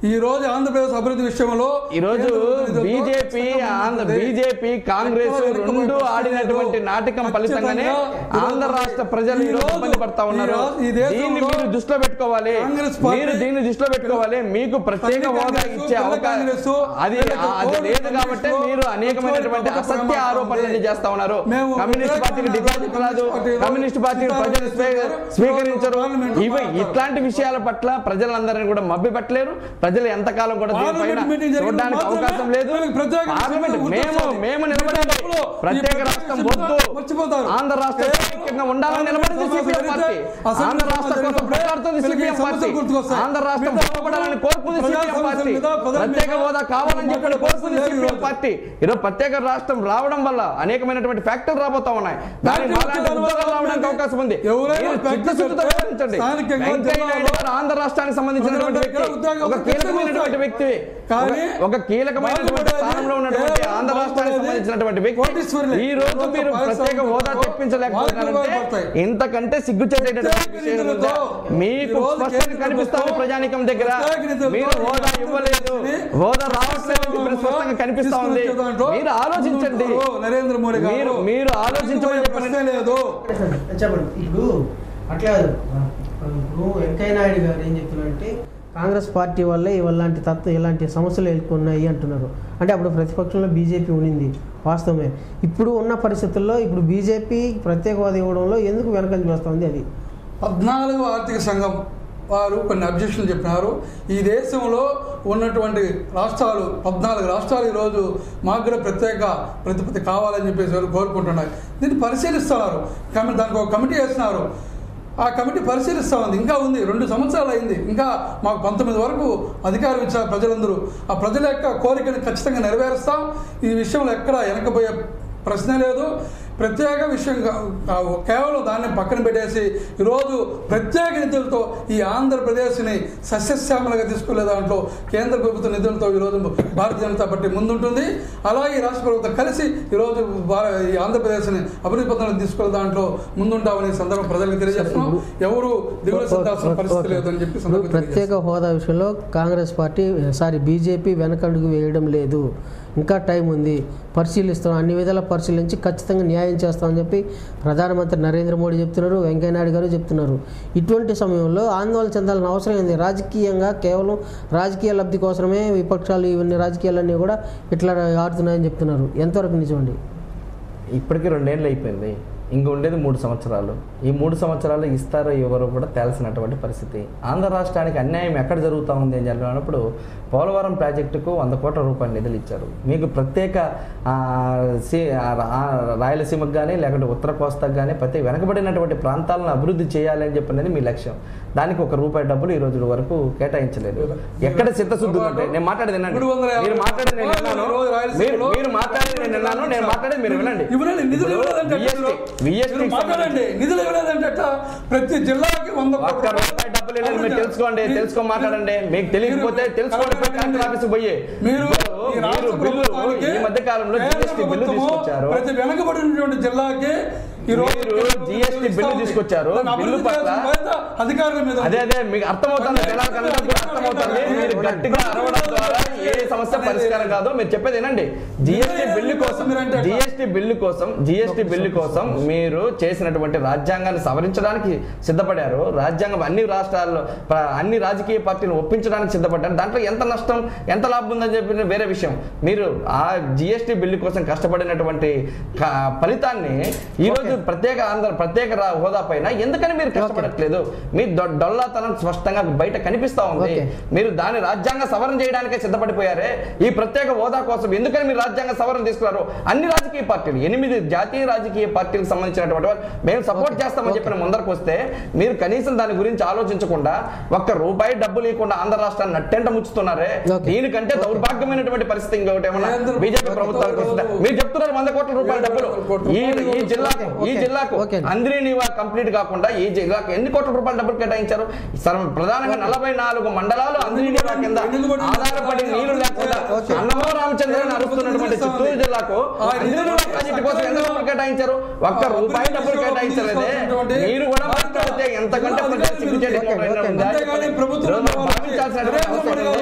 ఈ రోజు ఆంధ్రప్రదేశ్ అభివృద్ధి విషయంలో ఈ రోజు కేంద్ర ప్రభుత్వం బీజేపీ ఖచ్చితంగా ఆంధ్ర ముందుంటుంది. బీజేపీ కాంగ్రెస్ ఎక్కడ రెండు వెనుకబడే ఆడినటువంటి లేదు. నాటకం ఫలితంగానే ఖచ్చితంగా ఆంధ్ర రాష్ట్ర ప్రజలు ఈ రోజు ఈరోజు ఇబ్బంది పడతా ఉన్నారు ఈ రోజు ఈ దేశంలో దీన్ని మీరు దృష్టిలో పెట్టుకోవాలి కాంగ్రెస్ పార్టీ మీరు దీన్ని దృష్టిలో పెట్టుకోవాలి మీకు ప్రత్యేక తల్లి హోదా కాంగ్రెస్, ఇచ్చే పిల్ల అవకాశం కాంగ్రెస్, అది వీళ్ళకి అది కోడి లేదు కాబట్టి కాంగ్రెస్ మీరు అనేకమైనటువంటి కోడి అసత్య ప్రభుత్వం ఆరోపణలు ఉంది. చేస్తా ఉన్నారు మేము కమ్యూనిస్ట్ పార్టీకి వ్యతిరేకమైన డిపాజిట్ రాదు కమ్యూనిస్ట్ పార్టీలో కమ్యూనిస్ట్ పార్టీ ప్రజలు స్వీ- స్వీకరించారు. స్వీకరించరు పార్లమెంట్ ఇవి మాట్లాడతారు. ఇట్లాంటి విషయాల పట్ల ప్రజలందరినీ కూడా మభ్య పెట్టలేరు ప్రజలు ఎంతకాలం కూడా దీనిపైన పార్లమెంట్ మీటింగ్ జరిగినప్పుడు చూడడానికి మాత్రమే అవకాశం లేదు వీళ్ళకి ప్రత్యేక పార్లమెంట్ రాష్ట్రం మేము గుర్తొస్తుంది. మేము నిలబడండి ఈ ప్రత్యేక ప్రత్యేక రాష్ట్రం రాష్ట్రం వద్దు మర్చిపోతారు. ఆంధ్ర రాష్ట్రం కేవలం సమైక్యంగా ఉండాలని నిలబడింది సమస్య సిపిఎం జరిగితే పార్టీ అసెంబ్లీ ఆంధ్ర రాష్ట్రం కోసం జరిగినప్పుడే పోరాడుతుంది వీళ్ళకి సిపిఎం సమస్యలు పార్టీ గుర్తుకొస్తాయి. ఆంధ్ర రాష్ట్రం మిగతా బాగుపడాలని కోరుకుంది ప్రజా సిపిఎం సమస్యల పార్టీ మీద ప్రజల ప్రత్యేక మీద హోదా కావాలని చెప్పి మాట్లాడే కోరుకుంది పరిస్థితి లేదు సిపిఎం ఈరోజు. పార్టీ ఈరోజు ప్రత్యేక రాష్ట్రం రావడం వల్ల అనేకమైనటువంటి ఫ్యాక్టరీలు రాబోతా ఉన్నాయి దాని ఫ్యాక్టరీలు మాలాంటి వచ్చే ఉద్యోగాలు దానివల్ల రావడానికి అవకాశం ఉంది ఎవరైనా మీరు ఫ్యాక్టరీ చిత్తశుద్ధితో పెడితే వ్యవహరించండి స్థానికంగా వెంకయ్య నాయుడు జిల్లాలో గారు ఆంధ్ర రాష్ట్రానికి సంబంధించినటువంటి ప్రజల వ్యక్తి దగ్గర ఉద్యోగాలు ఒక కీలకమైనటువంటి వస్తాయి. వ్యక్తి కానీ ఒక- ఒక కీలకమైనటువంటి బాగుపడేది స్థానంలో ఉన్నటువంటి కేవలం ఆంధ్ర రాష్ట్రానికి బాగుపడేది సంబంధించినటువంటి వ్యక్తి కోటీశ్వరులే. ఈ రోజు కొంత మీరు పాయసం ప్రత్యేక హోదా వాళ్ళకు తెప్పించలేకపోతున్నారంటే ఉపయోగపడతాయి. ఇంతకంటే సిగ్గుచేటటువంటి ప్రత్యేక విషయం ఉందా? నిధులతో మీకు ఈ రోజు స్పష్టంగా కేంద్ర కనిపిస్తా ఉంది ప్రభుత్వం ప్రజానికం దగ్గర ప్రత్యేక నిధులతో మీరు హోదా ఈ ఇవ్వలేదు ఆంధ్రప్రదేశ్ని హోదా రావట్లేదు అని చెప్పి స్పష్టంగా కనిపిస్తా ఉంది తీసుకొచ్చే దాంట్లో మీరు ఆలోచించండి ముందుంటారు నరేంద్ర మోడీ గారు మీరు మీరు ఆలోచించమని చెప్పండి ప్రశ్నే లేదు చెప్పండి ఇప్పుడు అట్లా కాదు. ఇప్పుడు వెంకయ్య నాయుడు గారు ఏం చెప్తున్నారంటే కాంగ్రెస్ పార్టీ వల్లే ఇలాంటి తత్వ ఇలాంటి సమస్యలు ఎదుర్కొన్నాయి అంటున్నారు అంటే అప్పుడు ప్రతిపక్షంలో బీజేపీ ఉనింది వాస్తవమే ఇప్పుడు ఉన్న పరిస్థితుల్లో ఇప్పుడు బీజేపీ ప్రత్యేక హోదా ఇవ్వడంలో ఎందుకు వెనకంజ వేస్తుంది అది పద్నాలుగు ఆర్థిక సంఘం వారు కొన్ని అబ్జెక్షన్లు చెప్పినారు ఈ దేశంలో ఉన్నటువంటి రాష్ట్రాలు పద్నాలుగు రాష్ట్రాలు ఈరోజు మాకు కూడా ప్రత్యేక ప్రతిపత్తి కావాలని చెప్పేసి వారు కోరుకుంటున్నారు దీన్ని పరిశీలిస్తున్నారు కమి దానికి ఒక కమిటీ వేసినారు ఆ కమిటీ పరిశీలిస్తూ ఉంది ఇంకా ఉంది రెండు సంవత్సరాలు అయింది ఇంకా మాకు పంతొమ్మిది వరకు అధికారం ఇచ్చారు ప్రజలందరూ ఆ ప్రజల యొక్క కోరికను ఖచ్చితంగా నెరవేరుస్తాం ఈ విషయంలో ఎక్కడ వెనకపోయే ప్రశ్న లేదు ప్రత్యేక విషయం కా- కా- కేవలం దాన్ని పక్కన పెట్టేసి ఈరోజు ప్రత్యేక నిధులతో ఈ ఆంధ్రప్రదేశ్ని సస్యశ్యామలుగా తీసుకునే దాంట్లో కేంద్ర ప్రభుత్వ నిధులతో ఈరోజు భారతీయ జనతా పార్టీ ముందుంటుంది అలాగే ఈ రాష్ట్ర ప్రభుత్వం కలిసి ఈరోజు భార- ఈ ఆంధ్రప్రదేశ్ని అభివృద్ధి పథంలో తీసుకునే దాంట్లో ముందుంటామని ఈ సందర్భం ప్రజలకు తెలియజేస్తున్నాం ఎవరు దిగులు చెందాల్సిన పరిస్థితి లేదని చెప్పి ఇప్పుడు సందర్భంగా ప్రత్యేక హోదా విషయంలో కాంగ్రెస్ పార్టీ సారీ బీజేపీ వెనకడుగు వేయడం లేదు ఇంకా టైం ఉంది పరిశీలిస్తాం అన్ని విధాలా పరిశీలించి ఖచ్చితంగా న్యాయం చేస్తామని చెప్పి ప్రధానమంత్రి నరేంద్ర మోడీ చెప్తున్నారు వెంకయ్యనాయుడు గారు చెప్తున్నారు ఇటువంటి సమయంలో ఆందోళన చెందాల్సిన అవసరం ఏంది రాజకీయంగా కేవలం రాజకీయ లబ్ధి కోసమే విపక్షాలు ఇవన్నీ రాజకీయాలన్నీ కూడా ఇట్లా ఆడుతున్నాయని చెప్తున్నారు ఎంతవరకు నిజమండి ఇప్పటికీ రెండేళ్ళు అయిపోయింది ఇంక ఉండేది మూడు సంవత్సరాలు ఈ మూడు సంవత్సరాలు ఇస్తారో ఎవరో కూడా తేల్సినటువంటి పరిస్థితి ఆంధ్ర రాష్ట్రానికి అన్యాయం ఎక్కడ జరుగుతూ ఉంది అని చెప్పినప్పుడు పోలవరం ప్రాజెక్టుకు వంద కోట్ల రూపాయల నిధులు ఇచ్చారు మీకు ప్రత్యేక ఆ, సి- ఆ, ఆ, రాయలసీమకు కానీ లేకుంటే ఉత్తర కోస్తాకు కానీ ప్రతి వెనకబడినటువంటి ప్రాంతాలను అభివృద్ధి చేయాలి అని చెప్పినది మీ లక్ష్యం దానికి ఒక రూపాయి డబ్బులు ఈ రోజు వరకు కేటాయించలేదు ఎక్కడ చిత్తశుద్ధి ఉందంటే నేను మాట్లాడేది వినండి మూడు వందల యాభై మీరు మాట్లాడేది నేను విన్నాను రోజు రాయలసీమలో మీరు- మీరు మాట్లాడేది నేను విన్నాను నేను మాట్లాడేది మీరు వినండి ఇవ్వనండి నిధులు ఇవ్వలేదంటే ఎట్లా? VST VST మీరు మాట్లాడండి నిధులు ఇవ్వలేదంటే ఎట్లా? ప్రతి జిల్లాకి వంద ఒక్క కోట్ల రూపాయి డబ్బులు లేదు మీరు తెలుసుకోండి మీరు- తెలుసుకో మాట్లాడండి మీకు తెలియకపోతే మీరు- తెలుసుకోండి పోయి కలెక్టర్ ఆఫీస్ పోయి మీరు ఈ మీరు రాష్ట్ర బిల్లు ప్రభుత్వానికి ఈ మధ్య కాలంలో కేంద్ర జిఎస్టీ బిల్లు ప్రభుత్వము తీసుకొచ్చారు ప్రతి వెనకబడినటువంటి జిల్లాకి ఈ రోజు మీరు కేంద్ర ప్రభుత్వం GST బిల్లు ఇస్తా ఉంది. తీసుకొచ్చారు. దాన్ని బిల్లు అభివృద్ధి పట్ల- చేయాల్సిన బాధ్యత అధికారుల మీద ఉంది. అదే అదే మీకు అర్థమవుతుంది జనాలకు కూడా అర్థమవుతుంది మీరు గట్టిగా అరవడం ద్వారా ఏ సమస్య పరిష్కారం కాదో మీరు చెప్పేది వినండి జిఎస్టీ బిల్లు కోసం మీరంటే ఎట్లా? జిఎస్టీ బిల్లు కోసం జిఎస్టీ బిల్లు కోసం మీరు చేసినటువంటి రాజ్యాంగాన్ని సవరించడానికి సిద్ధపడారు రాజ్యాంగం అన్ని రాష్ట్రాల్లో ప్ర- అన్ని రాజకీయ పార్టీలు ఒప్పించడానికి సిద్ధపడ్డారు దాంట్లో ఎంత నష్టం ఎంత లాభం ఉందని చెప్పిన వేరే విషయం మీరు ఆ జిఎస్టీ బిల్లు కోసం కష్టపడినటువంటి క- ఫలితాన్ని ఈ రోజు ప్రత్యేక ఆంధ్ర ప్రత్యేక రా- హోదా పైన ఎందుకని మీరు కష్టపడట్లేదు మీ దొ- డొల్లాతనం స్పష్టంగా బయట కనిపిస్తా ఉంది ఓకే. మీరు దాని రాజ్యాంగ సవరణ చేయడానికే సిద్ధపడిపోయారే ఈ ప్రత్యేక హోదా కోసం ఎందుకని మీరు రాజ్యాంగ సవరణ తీసుకున్నారు అన్ని రాజకీయ పార్టీలు ఎనిమిది జాతీయ రాజకీయ పార్టీలకు సంబంధించినటువంటి వారు మేము సపోర్ట్ చేస్తామని చెప్పిన ముందరకు వస్తే మీరు కనీసం దాని గురించి ఆలోచించకుండా ఒక్క రూపాయి డబ్బు లేకుండా ఆంధ్ర రాష్ట్రాన్ని నట్టెంట ముచ్చుతున్నారే ఓకే. దీనికంటే దౌర్భాగ్యమైనటువంటి పరిస్థితి ఇంకొకటి ఏమన్నా కేంద్ర బీజేపీ ప్రభుత్వం ప్రభుత్వానికి వస్తుందా? మీరు చెప్తున్నారు వంద కోట్ల రూపాయల డబ్బులు ఈ ఈ జిల్లాకు ఈ ఓకే. జిల్లాకు ఓకే. అంద్రి నివా కంప్లీట్ కాకుండా ఈ జిల్లాకు ఎన్ని కోట్ల రూపాయల డబ్బులు కేటాయించారు సర్వ ప్రధానంగా నలభై నాలుగు మండలాలు అంద్రి నివా కింద ఆధారపడి నీళ్లు లేకుండా ఓకే. అన్నమో రామచంద్రన్ అరుస్తున్నటువంటి చిత్తూరు జిల్లాకు అంద్రి నివా ప్రాజెక్టు కోసం ఎంత డబ్బులు కేటాయించారు ఒక్క రూపాయి డబ్బులు కేటాయించలేదే మీరు కూడా మాట్లాడితే ఎంతకంటే ప్రజలు సిగ్గుచేటు ఓకే, ఓకే. ఉందా? అంతేగాని ప్రభుత్వం ఈరోజు భావించాల్సినటువంటి అవసరం ఉంది.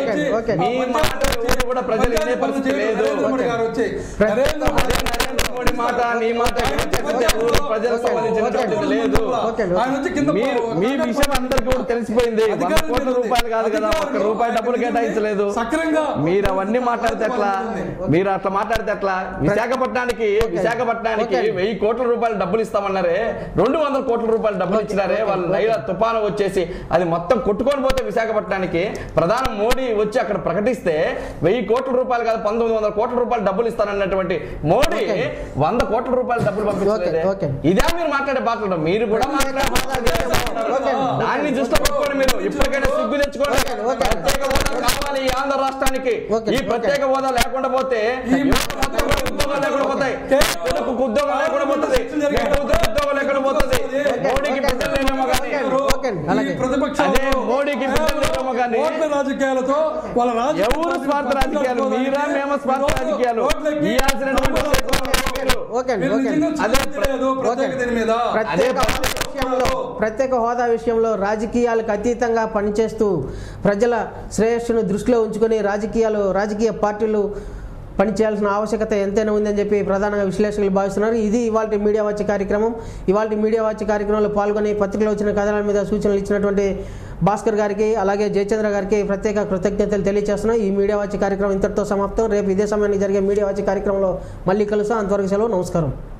వచ్చి ఓకే. ఆ మీ పంచాయతీ మాట ఎవరు కూడా ప్రజలు వినే పంచాయతీ పరిస్థితి పనులు లేదు. నరేంద్ర మోడీ గారు వచ్చి నరేంద్ర మోడీ అదే నరేంద్ర మోడీ మాట నీ మాట ఎవరు ఎవరు ప్రజలకు సంబంధించినటువంటిది లేదు ఓకే. ఆయన వచ్చి కింద మీ మీ విషయం అందరికీ కూడా తెలిసిపోయింది వంద అధికారం కోట్ల ఉంది. రూపాయలు కాదు కదా ఒక్క అధికారం రూపాయి డబ్బులు ఉంది. కేటాయించలేదు సక్రమంగా మీరు అవన్నీ మాట్లాడితే ఎట్లా ఉంది. మీరు అట్లా మాట్లాడితే ఎట్లా విశాఖపట్నానికి విశాఖపట్నానికి ఓకే. వెయ్యి కోట్ల రూపాయలు డబ్బులు ఇస్తామన్నారే రెండు వందల కోట్ల రూపాయలు డబ్బులు ఇచ్చినారే వాళ్ళు నైల తుఫాను వచ్చేసి అది మొత్తం కొట్టుకొని పోతే విశాఖపట్నానికి ప్రధాని మోడీ వచ్చి అక్కడ ప్రకటిస్తే వెయ్యి కోట్ల రూపాయలు కాదు పంతొమ్మిది వందల కోట్ల రూపాయలు డబ్బులు ఇస్తానన్నటువంటి మోడీ ఓకే. వంద కోట్ల రూపాయలు డబ్బులు పంపించలేదే ఓకే, ఓకే. ఇదే మీరు మాట్లాడే మాట్లాడడం మీరు కూడా మాట్లాడే ఓకే. దాన్ని దృష్టిలో పెట్టుకోండి మీరు ఇప్పటికైనా సిగ్గు తెచ్చుకోండి ఓకే, ఓకే. ప్రత్యేక హోదా కావాలి ఈ ఆంధ్ర రాష్ట్రానికి ఓకే, ఈ ఓకే. ప్రత్యేక హోదా లేకుండా పోతే ఈ మొత్తం ఉద్యోగాలు లేకుండా పోతాయి యువతకు ఉద్యోగం లేకుండా పోతుంది యువతకు ఉద్యోగం లేకుండా పోతుంది మోడీకి బిడ్డలు లేనేమో కానీ ఓకే అలాగే ఈ ప్రతిపక్షాలు అదే మోడీకి బిడ్డలు లేనేమో కానీ ఓట్ల రాజకీయాలతో వాళ్ళ రాజకీయ ఎవరు స్వార్థ రాజకీయాలు మీరా మేము స్వార్థ రాజకీయాలు ఇవ్వాల్సినటువంటి మీరు. ఓకే అండి మీరు ఓకే నిజంగా అండి. అదే చూడలేదు ప్రత్యేక దీని మీద ప్రత్యేక అదే హోదా విషయంలో ప్రత్యేక హోదా విషయంలో రాజకీయాలకు అతీతంగా పనిచేస్తూ ప్రజల శ్రేయస్సును దృష్టిలో ఉంచుకొని రాజకీయాలు రాజకీయ పార్టీలు పనిచేయాల్సిన ఆవశ్యకత ఎంతైనా ఉందని చెప్పి ప్రధానంగా విశ్లేషకులు భావిస్తున్నారు ఇది ఇవాళ మీడియా వచ్చే కార్యక్రమం ఇవాళ మీడియా వచ్చే కార్యక్రమంలో పాల్గొని పత్రికలో వచ్చిన కథనాల మీద సూచనలు ఇచ్చినటువంటి భాస్కర్ గారికి అలాగే జయచంద్ర గారికి ప్రత్యేక కృతజ్ఞతలు తెలియజేస్తున్నాం ఈ మీడియా వచ్చే కార్యక్రమం ఇంతటితో సమాప్తం రేపు ఇదే సమయానికి జరిగే మీడియా వచ్చే కార్యక్రమంలో మళ్ళీ కలుస్తాం అంతవరకు సెలవు నమస్కారం